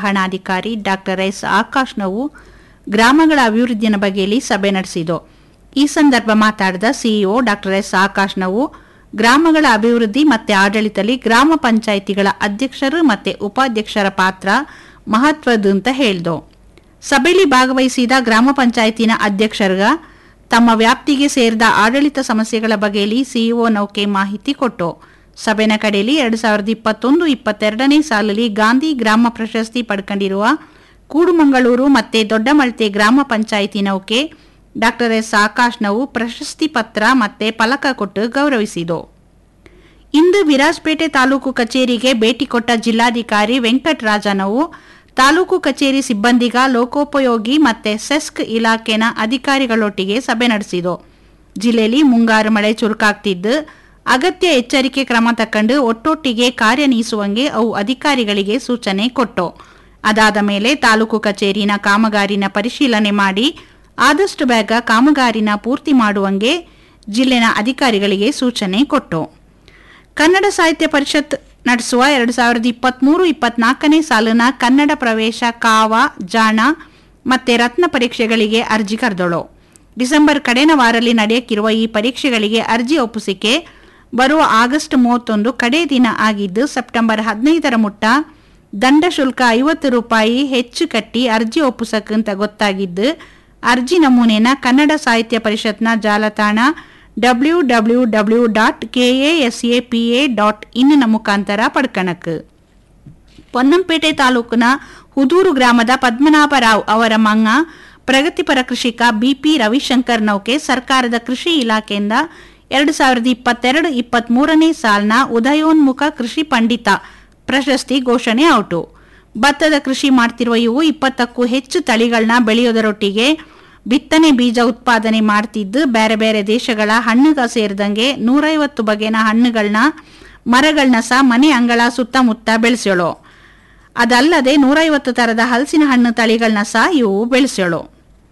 ಕಾರ್ಯನಿರ್ವಹಣಾಧಿಕಾರಿ ಡಾಕ್ಟರ್ ಎಸ್ ಆಕಾಶ್ ನಾವು ಗ್ರಾಮಗಳ ಅಭಿವೃದ್ಧಿಯ ಬಗ್ಗೆಯಲ್ಲಿ ಸಭೆ ನಡೆಸಿತು ಈ ಸಂದರ್ಭ ಮಾತಾಡಿದ ಸಿಇಒ ಡಾಕ್ಟರ್ ಎಸ್ ಆಕಾಶ್ ನಾವು ಗ್ರಾಮಗಳ ಅಭಿವೃದ್ಧಿ ಮತ್ತೆ ಆಡಳಿತದಲ್ಲಿ ಗ್ರಾಮ ಪಂಚಾಯಿತಿಗಳ ಅಧ್ಯಕ್ಷರು ಮತ್ತೆ ಉಪಾಧ್ಯಕ್ಷರ ಪಾತ್ರ ಮಹತ್ವದ್ದು ಅಂತ ಹೇಳ್ದು ಸಭೆಯಲ್ಲಿ ಭಾಗವಹಿಸಿದ ಗ್ರಾಮ ಪಂಚಾಯತಿನ ಅಧ್ಯಕ್ಷರ್ಗ ತಮ್ಮ ವ್ಯಾಪ್ತಿಗೆ ಸೇರಿದ ಆಡಳಿತ ಸಮಸ್ಯೆಗಳ ಬಗೆಯಲ್ಲಿ ಸಿಇಒ ನೌಕೆ ಮಾಹಿತಿ ಕೊಟ್ಟು ಸಭೆನ ಕಡೆಯಲ್ಲಿ ಎರಡ್ ಸಾವಿರದ ಇಪ್ಪತ್ತೊಂದು ಇಪ್ಪತ್ತೆರಡನೇ ಸಾಲಲ್ಲಿ ಗಾಂಧಿ ಗ್ರಾಮ ಪ್ರಶಸ್ತಿ ಪಡ್ಕೊಂಡಿರುವ ಕೂಡುಮಂಗಳೂರು ಮತ್ತೆ ದೊಡ್ಡಮಳ್ತೆ ಗ್ರಾಮ ಪಂಚಾಯಿತಿ ನೌಕೆ ಡಾಕ್ಟರ್ ಎಸ್ ಆಕಾಶ್ ನಾವು ಪ್ರಶಸ್ತಿ ಪತ್ರ ಮತ್ತೆ ಫಲಕ ಕೊಟ್ಟು ಗೌರವಿಸಿತು ಇಂದು ವಿರಾಜಪೇಟೆ ತಾಲೂಕು ಕಚೇರಿಗೆ ಭೇಟಿ ಕೊಟ್ಟ ಜಿಲ್ಲಾಧಿಕಾರಿ ವೆಂಕಟರಾಜನವು ತಾಲೂಕು ಕಚೇರಿ ಸಿಬ್ಬಂದಿಗ ಲೋಕೋಪಯೋಗಿ ಮತ್ತೆ ಸೆಸ್ಕ್ ಇಲಾಖೆನ ಅಧಿಕಾರಿಗಳೊಟ್ಟಿಗೆ ಸಭೆ ನಡೆಸಿತು ಜಿಲ್ಲೆಯಲ್ಲಿ ಮುಂಗಾರು ಮಳೆ ಚುರುಕಾಗ್ತಿದ್ದು ಅಗತ್ಯ ಎಚ್ಚರಿಕೆ ಕ್ರಮ ತಕ್ಕಂಡು ಒಟ್ಟೊಟ್ಟಿಗೆ ಕಾರ್ಯನಿರ್ವಹಿಸುವಂಗೆ ಅವು ಅಧಿಕಾರಿಗಳಿಗೆ ಸೂಚನೆ ಕೊಟ್ಟು ಅದಾದ ಮೇಲೆ ತಾಲೂಕು ಕಚೇರಿನ ಕಾಮಗಾರಿನ ಪರಿಶೀಲನೆ ಮಾಡಿ ಆದಷ್ಟು ಬೇಗ ಕಾಮಗಾರಿನ ಪೂರ್ತಿ ಮಾಡುವಂಗೆ ಜಿಲ್ಲೆನ ಅಧಿಕಾರಿಗಳಿಗೆ ಸೂಚನೆ ಕೊಟ್ಟು ಕನ್ನಡ ಸಾಹಿತ್ಯ ಪರಿಷತ್ ನಡೆಸುವ ಎರಡು ಸಾವಿರದ ಇಪ್ಪತ್ಮೂರು ಇಪ್ಪತ್ನಾಲ್ಕನೇ ಸಾಲಿನ ಕನ್ನಡ ಪ್ರವೇಶ ಕಾವ ಜಾಣ ಮತ್ತೆ ರತ್ನ ಪರೀಕ್ಷೆಗಳಿಗೆ ಅರ್ಜಿ ಕರೆದಳು ಡಿಸೆಂಬರ್ ಕಡೆನ ವಾರಲ್ಲಿ ನಡೆಯಕ್ಕಿರುವ ಈ ಪರೀಕ್ಷೆಗಳಿಗೆ ಅರ್ಜಿ ಒಪ್ಪಿಸಿಕೆ ಬರುವ ಆಗಸ್ಟ್ ಮೂವತ್ತೊಂದು ಕಡೆ ದಿನ ಆಗಿದ್ದು ಸೆಪ್ಟೆಂಬರ್ ಹದಿನೈದರ ಮುಟ್ಟ ದಂಡ ಶುಲ್ಕ ಐವತ್ತು ರೂಪಾಯಿ ಹೆಚ್ಚು ಕಟ್ಟಿ ಅರ್ಜಿ ಒಪ್ಪಿಸಕ್ಕಂತ ಗೊತ್ತಾಗಿದ್ದು ಅರ್ಜಿ ನಮೂನೆನ ಕನ್ನಡ ಸಾಹಿತ್ಯ ಪರಿಷತ್ನ ಜಾಲತಾಣ W W W dot KASAPA dot ಇನ್ನ ಮುಖಾಂತರ ಪಡ್ಕಣಕ್ ಪೊನ್ನಂಪೇಟೆ ತಾಲೂಕಿನ ಹುದೂರು ಗ್ರಾಮದ ಪದ್ಮನಾಭರಾವ್ ಅವರ ಮಂಗ ಪ್ರಗತಿಪರ ಕೃಷಿಕ ಬಿಪಿ ರವಿಶಂಕರ್ ನೌಕೆ ಸರ್ಕಾರದ ಕೃಷಿ ಇಲಾಖೆಯಿಂದ ಎರಡು ಸಾವಿರದ ಇಪ್ಪತ್ತೆರಡು ಇಪ್ಪತ್ಮೂರನೇ ಸಾಲಿನ ಉದಯೋನ್ಮುಖ ಕೃಷಿ ಪಂಡಿತ ಪ್ರಶಸ್ತಿ ಘೋಷಣೆ ಔಟು ಭತ್ತದ ಕೃಷಿ ಮಾಡ್ತಿರುವ ಇವು ಇಪ್ಪತ್ತಕ್ಕೂ ಹೆಚ್ಚು ತಳಿಗಳನ್ನ ಬೆಳೆಯೋದರೊಟ್ಟಿಗೆ ಬಿತ್ತನೆ ಬೀಜ ಉತ್ಪಾದನೆ ಮಾಡ್ತಿದ್ದು ಬೇರೆ ಬೇರೆ ದೇಶಗಳ ಹಣ್ಣುಗ ಸೇರಿದಂಗೆ ನೂರೈವತ್ತು ಬಗೆನ ಹಣ್ಣುಗಳನ್ನ ಮರಗಳನ್ನ ಸಹ ಮನೆ ಅಂಗಳ ಸುತ್ತಮುತ್ತ ಬೆಳೆಸೋಳು ಅದಲ್ಲದೆ ನೂರೈವತ್ತು ತರದ ಹಲಸಿನ ಹಣ್ಣು ತಳಿಗಳನ್ನ ಸಹ ಇವು ಬೆಳೆಸೋಳು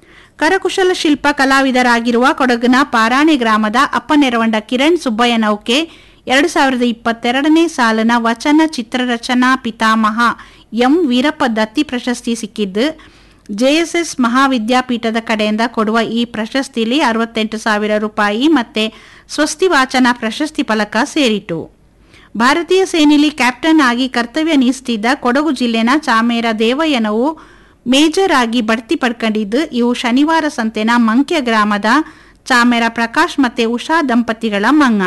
ಕರಕುಶಲ ಶಿಲ್ಪ ಕಲಾವಿದರಾಗಿರುವ ಕೊಡಗಿನ ಪಾರಾಣೆ ಗ್ರಾಮದ ಅಪ್ಪನೆರವಂಡ ಕಿರಣ್ ಸುಬ್ಬಯ್ಯ ನೌಕೆ ಎರಡು ಸಾವಿರದ ಇಪ್ಪತ್ತೆರಡನೇ ಸಾಲಿನ ವಚನ ಚಿತ್ರರಚನಾ ಪಿತಾಮಹ ಎಂ ವೀರಪ್ಪ ದತ್ತಿ ಪ್ರಶಸ್ತಿ ಸಿಕ್ಕಿದ್ದು ಜೆಎಸ್ಎಸ್ ಮಹಾವಿದ್ಯಾಪೀಠದ ಕಡೆಯಿಂದ ಕೊಡುವ ಈ ಪ್ರಶಸ್ತಿಲಿ ಅರವತ್ತೆಂಟು ಸಾವಿರ ರೂಪಾಯಿ ಮತ್ತೆ ಸ್ವಸ್ತಿ ವಾಚನ ಪ್ರಶಸ್ತಿ ಫಲಕ ಸೇರಿತು ಭಾರತೀಯ ಸೇನೆಯಲ್ಲಿ ಕ್ಯಾಪ್ಟನ್ ಆಗಿ ಕರ್ತವ್ಯ ನಿಷ್ಠಿದ್ದ ಕೊಡಗು ಜಿಲ್ಲೆನ ಚಾಮೇರ ದೇವಯ್ಯನವು ಮೇಜರ್ ಆಗಿ ಬಡ್ತಿ ಪಡ್ಕೊಂಡಿದ್ದು ಇವು ಶನಿವಾರ ಸಂತೆನ ಮಂಕ್ಯ ಗ್ರಾಮದ ಚಾಮೇರ ಪ್ರಕಾಶ್ ಮತ್ತೆ ಉಷಾ ದಂಪತಿಗಳ ಮಂಗ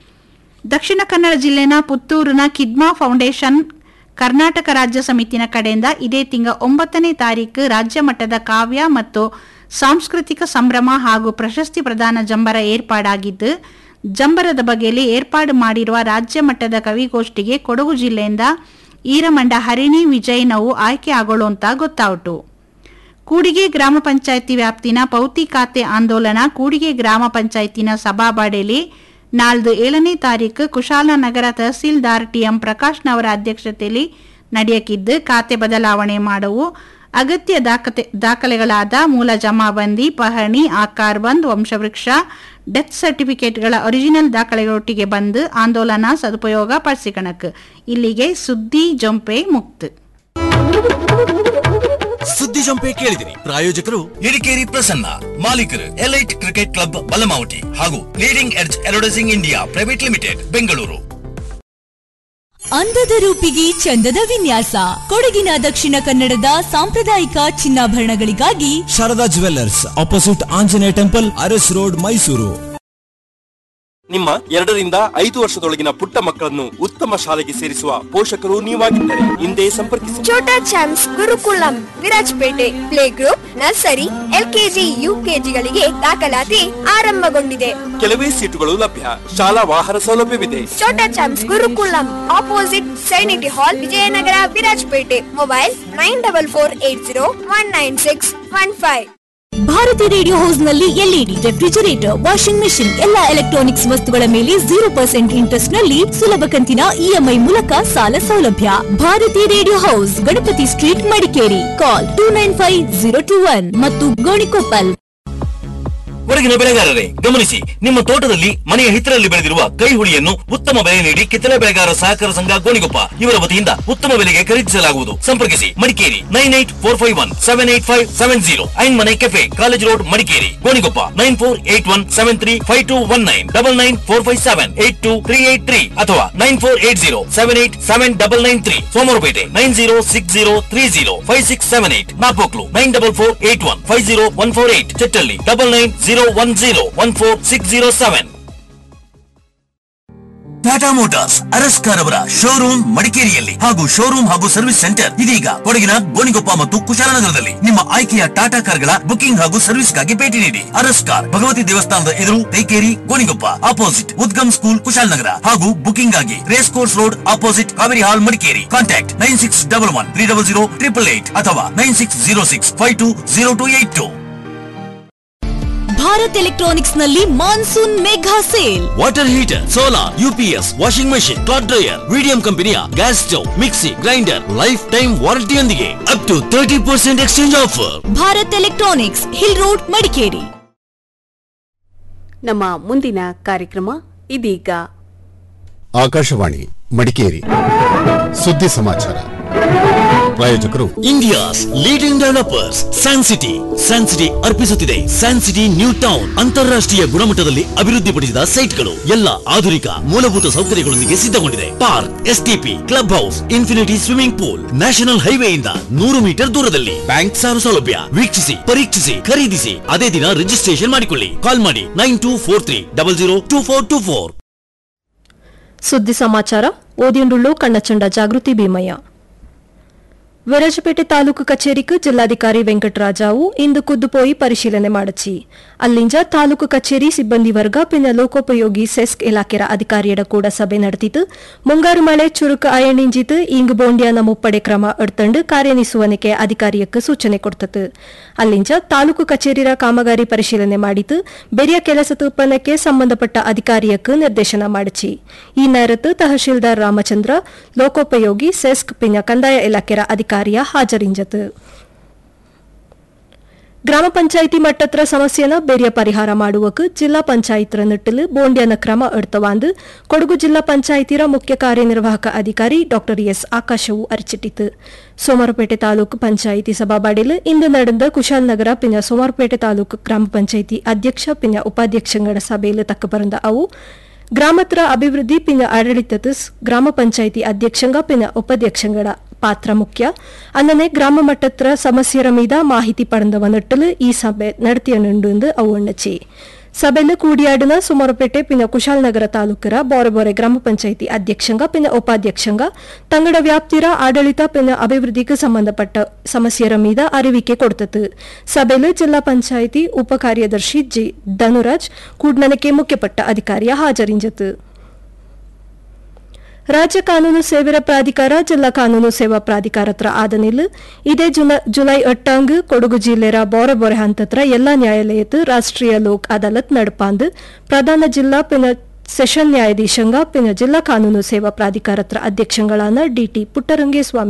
ದಕ್ಷಿಣ ಕನ್ನಡ ಜಿಲ್ಲೆನ ಪುತ್ತೂರಿನ ಕಿದ್ಮಾ ಫೌಂಡೇಶನ್ ಕರ್ನಾಟಕ ರಾಜ್ಯ ಸಮಿತಿನ ಕಡೆಯಿಂದ ಇದೇ ತಿಂಗಳ ಒಂಬತ್ತನೇ ತಾರೀಕು ರಾಜ್ಯ ಮಟ್ಟದ ಕಾವ್ಯ ಮತ್ತು ಸಾಂಸ್ಕೃತಿಕ ಸಂಭ್ರಮ ಹಾಗೂ ಪ್ರಶಸ್ತಿ ಪ್ರದಾನ ಜಂಬರ ಏರ್ಪಾಡಾಗಿದ್ದು ಜಂಬರದ ಬಗೆಯಲ್ಲಿ ಏರ್ಪಾಡು ಮಾಡಿರುವ ರಾಜ್ಯ ಮಟ್ಟದ ಕವಿಗೋಷ್ಠಿಗೆ ಕೊಡಗು ಜಿಲ್ಲೆಯಿಂದ ಈರಮಂಡ ಹರಿಣಿ ವಿಜಯ್ ನಾವು ಆಯ್ಕೆ ಆಗೋಳು ಅಂತ ಗೊತ್ತಾಯಿತು ಕೂಡಿಗೆ ಗ್ರಾಮ ಪಂಚಾಯಿತಿ ವ್ಯಾಪ್ತಿನ ಪೌತಿ ಖಾತೆ ಆಂದೋಲನ ಕೂಡಿಗೆ ಗ್ರಾಮ ಪಂಚಾಯಿತಿನ ಸಭಾಬಾಡೆಯಲ್ಲಿ ನಾಳ್ದು ಏಳನೇ ತಾರೀಕು ಕುಶಾಲನಗರ ತಹಸೀಲ್ದಾರ್ ಟಿಎಂ ಪ್ರಕಾಶ್ನವರ ಅಧ್ಯಕ್ಷತೆಯಲ್ಲಿ ನಡೆಯಕ್ಕಿದ್ದು ಖಾತೆ ಬದಲಾವಣೆ ಮಾಡುವು ಅಗತ್ಯ ದಾಖತೆ ದಾಖಲೆಗಳಾದ ಮೂಲ ಜಮಾಬಂದಿ ಪಹಣಿ ಆಕಾರ್ ಬಂದ್ ವಂಶವೃಕ್ಷ ಡೆತ್ ಸರ್ಟಿಫಿಕೇಟ್ಗಳ ಒರಿಜಿನಲ್ ದಾಖಲೆಗಳೊಟ್ಟಿಗೆ ಬಂದು ಆಂದೋಲನ ಸದುಪಯೋಗ ಪಡಿಸಿಕಣಕ್ ಇಲ್ಲಿಗೆ ಸುದ್ದಿ ಜೊಂಪೆ ಮುಕ್ತ ಸುದ್ದಿ ಜಂಪೆ ಕೇಳಿದಿರಿ ಪ್ರಾಯೋಜಕರು ಹಿರಿಕೇರಿ ಪ್ರಸನ್ನ ಮಾಲೀಕರು ಎಲೈಟ್ ಕ್ರಿಕೆಟ್ ಕ್ಲಬ್ ಬಲಮಾವಟಿ ಹಾಗೂ leading edge advertising India private limited Bengaluru ಅಂದದ ರೂಪಿಗೆ ಚಂದದ ವಿನ್ಯಾಸ ಕೊಡಗಿನ ದಕ್ಷಿಣ ಕನ್ನಡದ ಸಾಂಪ್ರದಾಯಿಕ ಚಿನ್ನಾಭರಣಗಳಿಗಾಗಿ Sharada jewellers opposite Anjaneya temple Aras road Mysuru ನಿಮ್ಮ ಎರಡರಿಂದ ಐದು ವರ್ಷದೊಳಗಿನ ಪುಟ್ಟ ಮಕ್ಕಳನ್ನು ಉತ್ತಮ ಶಾಲೆಗೆ ಸೇರಿಸುವ ಪೋಷಕರು ನೀವಾಗಿದ್ದರೆ ಹಿಂದೆ ಸಂಪರ್ಕಿಸಿ Chhota champs Gurukulam Virajpete play group nursery LKG ಯುಕೆಜಿಗಳಿಗೆ ದಾಖಲಾತಿ ಆರಂಭಗೊಂಡಿದೆ ಕೆಲವೇ ಸೀಟುಗಳು ಲಭ್ಯ ಶಾಲಾ ವಾಹನ ಸೌಲಭ್ಯವಿದೆ ಛೋಟಾ ಚಾಮ್ಸ್ ಗುರುಕುಲಂ ಆಪೋಸಿಟ್ ಸೈನಿಟಿ hall Vijayanagar Virajpete mobile nine double four eight zero one nine six one five Bharati radio house ನಲ್ಲಿ ಎಲ್ಇಡಿ ರೆಫ್ರಿಜರೇಟರ್ ವಾಷಿಂಗ್ ಮೆಷಿನ್ ಎಲ್ಲಾ ಎಲೆಕ್ಟ್ರಾನಿಕ್ಸ್ ವಸ್ತುಗಳ ಮೇಲೆ ಜೀರೋ ಪರ್ಸೆಂಟ್ ಇಂಟ್ರೆಸ್ಟ್ ನಲ್ಲಿ ಸುಲಭ ಕಂತಿನ ಇಎಂಐ ಮೂಲಕ ಸಾಲ ಸೌಲಭ್ಯ Bharati radio house Ganapati street Madikeri call two nine five zero two one ಮತ್ತು ಗೋಣಿಕೊಪ್ಪಲ್ ಕೊಡಗಿನ ಬೆಳೆಗಾರರೇ ಗಮನಿಸಿ ನಿಮ್ಮ ತೋಟದಲ್ಲಿ ಮನೆಯ ಹಿತ್ತಲಲ್ಲಿ ಬೆಳೆದಿರುವ ಕೈ ಹುಳಿಯನ್ನು ಉತ್ತಮ ಬೆಲೆ ನೀಡಿ ಕಿತ್ತಳೆ ಬೆಳೆಗಾರ ಸಹಕಾರ ಸಂಘ ಗೋಣಿಗೊಪ್ಪ ಇವರ ವತಿಯಿಂದ ಉತ್ತಮ ಬೆಲೆಗೆ ಖರೀದಿಸಲಾಗುವುದು ಸಂಪರ್ಕಿಸಿ Madikeri nine eight four five one seven eight five seven zero ಐನ್ ಮನೆ cafe college road Madikeri Gonikoppa nine four eight one seven three five two one nine double nine four five seven eight two three eight three ಅಥವಾ nine four eight zero seven eight seven double nine three Somwarpet nine zero six zero three zero five six seven eight Napoklu nine double four eight one five zero one four eight Chettalli double nine zero one zero one four six zero seven Tata motors ಅರಸ್ಕಾರ್ ಅವರ showroom ಮಡಿಕೇರಿಯಲ್ಲಿ ಹಾಗೂ showroom ಹಾಗೂ service centre ಇದೀಗ ಕೊಡಗಿನ ಗೋಣಿಗೊಪ್ಪ ಮತ್ತು ಕುಶಾಲನಗರದಲ್ಲಿ ನಿಮ್ಮ ಆಯ್ಕೆಯ ಟಾಟಾ ಕಾರ್ಗಳ ಬುಕಿಂಗ್ ಹಾಗೂ ಸರ್ವಿಸ್ಗಾಗಿ ಭೇಟಿ ನೀಡಿ ಅರಸ್ಕಾರ್ ಭಗವತಿ ದೇವಸ್ಥಾನದ ಎದುರು ತೈಕೇರಿ ಗೋಣಿಗೊಪ್ಪ ಅಪೋಸಿಟ್ ಉದ್ಗಮ್ ಸ್ಕೂಲ್ ಕುಶಾಲನಗರ ಹಾಗೂ ಬುಕಿಂಗ್ ಆಗಿ race course road opposite Kaveri hall Madikeri contact nine six double one three double zero triple eight ಅಥವಾ nine six zero six five two zero two eight two Bharat electronics ನಲ್ಲಿ monsoon mega sale water heater solar UPS washing machine cloth dryer medium ಕಂಪನಿಯ gas stove mixie grinder lifetime ವಾರಂಟಿಯೊಂದಿಗೆ up to thirty percent exchange offer Bharat electronics hill road Madikeri ನಮ್ಮ ಮುಂದಿನ ಕಾರ್ಯಕ್ರಮ ಇದೀಗ ಆಕಾಶವಾಣಿ ಮಡಿಕೇರಿ ಸುದ್ದಿ ಸಮಾಚಾರ ಪ್ರಾಯೋಜಕರು India's leading developers San City San City ಅರ್ಪಿಸುತ್ತಿದೆ ಸ್ಯಾನ್ ಸಿಟಿ ನ್ಯೂ ಟೌನ್ ಅಂತಾರಾಷ್ಟ್ರೀಯ ಗುಣಮಟ್ಟದಲ್ಲಿ ಅಭಿವೃದ್ಧಿಪಡಿಸಿದ ಸೈಟ್ಗಳು ಎಲ್ಲ ಆಧುನಿಕ ಮೂಲಭೂತ ಸೌಕರ್ಯಗಳೊಂದಿಗೆ ಸಿದ್ಧಗೊಂಡಿದೆ park STP club house infinity swimming pool national ಹೈವೇಯಿಂದ ನೂರು ಮೀಟರ್ ದೂರದಲ್ಲಿ ಬ್ಯಾಂಕ್ ಸಾಲ ಸೌಲಭ್ಯ ವೀಕ್ಷಿಸಿ ಪರೀಕ್ಷಿಸಿ ಖರೀದಿಸಿ ಅದೇ ದಿನ ರಿಜಿಸ್ಟ್ರೇಷನ್ ಮಾಡಿಕೊಳ್ಳಿ ಕಾಲ್ ಮಾಡಿ nine two four three double zero two four two four ಸುದ್ದಿ ಸಮಾಚಾರ ಓದಿಯುಂಡುಳ್ಳು ಕಣ್ಣಚಂಡ ಜಾಗೃತಿ ಭೀಮಯ್ಯ ವಿರಾಜಪೇಟೆ ತಾಲೂಕು ಕಚೇರಿக்கு ಜಿಲ್ಲಾಧಿಕಾರಿ ವೆಂಕಟರಾಜಾವು ಇಂದು ಕುದ್ದುಪೋಯಿ ಪರಿಶೀಲನೆ ಮಾಡಚಿ ಅಲ್ಲಿಂಜ ತಾಲೂಕು ಕಚೇರಿ ಸಿಬ್ಬಂದಿ ವರ್ಗ ಪಿನ್ನ ಲೋಕೋಪಯೋಗಿ ಸೆಸ್ಕ್ ಇಲಾಖೆರ ಅಧಿಕಾರಿಯರ ಕೂಡ ಸಭೆ ನಡೆದಿತ್ತು ಮುಂಗಾರು ಮಳೆ ಚುರುಕು ಅಯಣಿಂಜಿತು ಇಂಗ್ ಬೋಂಡ್ಯಾನ ಮುಪ್ಪಡೆ ಕ್ರಮ ಎಡ್ತಂಡು ಕಾರ್ಯನಿಸುವನಿಕೆ ಅಧಿಕಾರಿಯಕ್ಕೆ ಸೂಚನೆ ಕೊಡ್ತತು ಅಲ್ಲಿಂಜ ತಾಲೂಕು ಕಚೇರಿರ ಕಾಮಗಾರಿ ಪರಿಶೀಲನೆ ಮಾಡಿತು ಬೆರಿಯ ಕೆಲಸ ತುಪ್ಪನಕ್ಕೆ ಸಂಬಂಧಪಟ್ಟ ಅಧಿಕಾರಿಯಕ್ಕೆ ನಿರ್ದೇಶನ ಮಾಡಚಿ ಈ ನೇರತ್ತು ತಹಶೀಲ್ದಾರ್ ರಾಮಚಂದ್ರ ಲೋಕೋಪಯೋಗಿ ಸೆಸ್ಕ್ ಪಿನ್ನ ಕಂದಾಯ ಇಲಾಖೆರ ಅಧಿಕಾರಿಯ ಹಾಜರಿಂಜತು ಗ್ರಾಮ ಪಂಚಾಯಿತಿ ಮಟ್ಟತ್ರ ಸಮಸ್ಯೆನ ಬೇರೆಯ ಪರಿಹಾರ ಮಾಡುವಕ್ಕೆ ಜಿಲ್ಲಾ ಪಂಚಾಯತ್ರ ನಿಟ್ಟಿಲು ಬೋಂಡ್ಯನ ಕ್ರಮ ಎಡ್ತವಾಂದು ಕೊಡಗು ಜಿಲ್ಲಾ ಪಂಚಾಯಿತಿರ ಮುಖ್ಯ ಕಾರ್ಯನಿರ್ವಾಹಕ ಅಧಿಕಾರಿ ಡಾ ಎಸ್ ಆಕಾಶವು ಅರಿಚಿಟ್ಟಿತು ಸೋಮವಾರಪೇಟೆ ತಾಲೂಕು ಪಂಚಾಯಿತಿ ಸಭಾಬಾಡಿಲು ಇಂದು ನಡೆದ ಕುಶಾಲನಗರ ಪಿನ್ನ ಸೋಮವಾರಪೇಟೆ ತಾಲೂಕು ಗ್ರಾಮ ಪಂಚಾಯಿತಿ ಅಧ್ಯಕ್ಷ ಪಿನ್ನ ಉಪಾಧ್ಯಕ್ಷಗಳ ಸಭೆಯಲ್ಲಿ ತಕ್ಕ ಬರಂದ ಅವು ಗ್ರಾಮತ್ರ ಅಭಿವೃದ್ಧಿ ಪಿನ್ನ ಆಡಳಿತದ ಗ್ರಾಮ ಪಂಚಾಯಿತಿ ಅಧ್ಯಕ್ಷಂಗ ಪಿನ್ನ ಉಪಾಧ್ಯಕ್ಷಗಳ ಪಾತ್ರ ಮುಖ್ಯ ಅನ್ನನೆ ಗ್ರಾಮ ಮಟ್ಟತ್ರ ಸಮಸ್ಯೆರ ಮೀದ ಮಾಹಿತಿ ಪಡೆದವ ನಟ್ಟಲು ಈ ಸಭೆ ನಡೆತಿಯನುಂಡು ಅವು ಅಣ್ಣಚಿ ಸಭೆಲು ಕೂಡಿಯಾಡಿನ ಸುಮಾರುಪೇಟೆ ಪಿನ್ನ ಕುಶಾಲನಗರ ತಾಲೂಕರ ಬೋರೆಬೋರೆ ಗ್ರಾಮ ಪಂಚಾಯಿತಿ ಅಧ್ಯಕ್ಷಂಗ ಪಿನ್ನ ಉಪಾಧ್ಯಕ್ಷಂಗ ತಂಗಡ ವ್ಯಾಪ್ತಿರ ಆಡಳಿತ ಪಿನ್ನ ಅಭಿವೃದ್ಧಿಗೆ ಸಂಬಂಧಪಟ್ಟ ಸಮಸ್ಯೆರ ಮೀದ ಅರಿವಿಕೆ ಕೊಡ್ತತು ಸಭೆಲು ಜಿಲ್ಲಾ ಪಂಚಾಯಿತಿ ಉಪ ಕಾರ್ಯದರ್ಶಿ ಜಿ ಧನುರಾಜ್ ಕೂಡ್ನನಕ್ಕೆ ಮುಖ್ಯಪಟ್ಟ ಅಧಿಕಾರಿಯ ಹಾಜರಿಂಜತು ರಾಜ್ಯ ಕಾನೂನು ಸೇವೆರ ಪ್ರಾಧಿಕಾರ ಜಿಲ್ಲಾ ಕಾನೂನು ಸೇವಾ ಪ್ರಾಧಿಕಾರತ್ರ ಆದನಿಲ್ ಇದೇ ಜುಲೈ ಎಟ್ಟಾಂಗ್ ಕೊಡಗು ಜಿಲ್ಲೆರ ಬೋರೆ ಹಂತತ್ರ ಎಲ್ಲಾ ನ್ಯಾಯಾಲಯದ ರಾಷ್ಟ್ರೀಯ ಲೋಕ್ ಅದಾಲತ್ ನಡಪಾಂದು ಪ್ರಧಾನ ಜಿಲ್ಲಾ ಪಿನ ಸೆಷನ್ ನ್ಯಾಯಾಧೀಶಂಗ ಪಿನ ಜಿಲ್ಲಾ ಕಾನೂನು ಸೇವಾ ಪ್ರಾಧಿಕಾರತ್ರ ಅಧ್ಯಕ್ಷಗಳಾನ ಡಿಟಿ ಪುಟ್ಟರಂಗೇಸ್ವಾಮಿ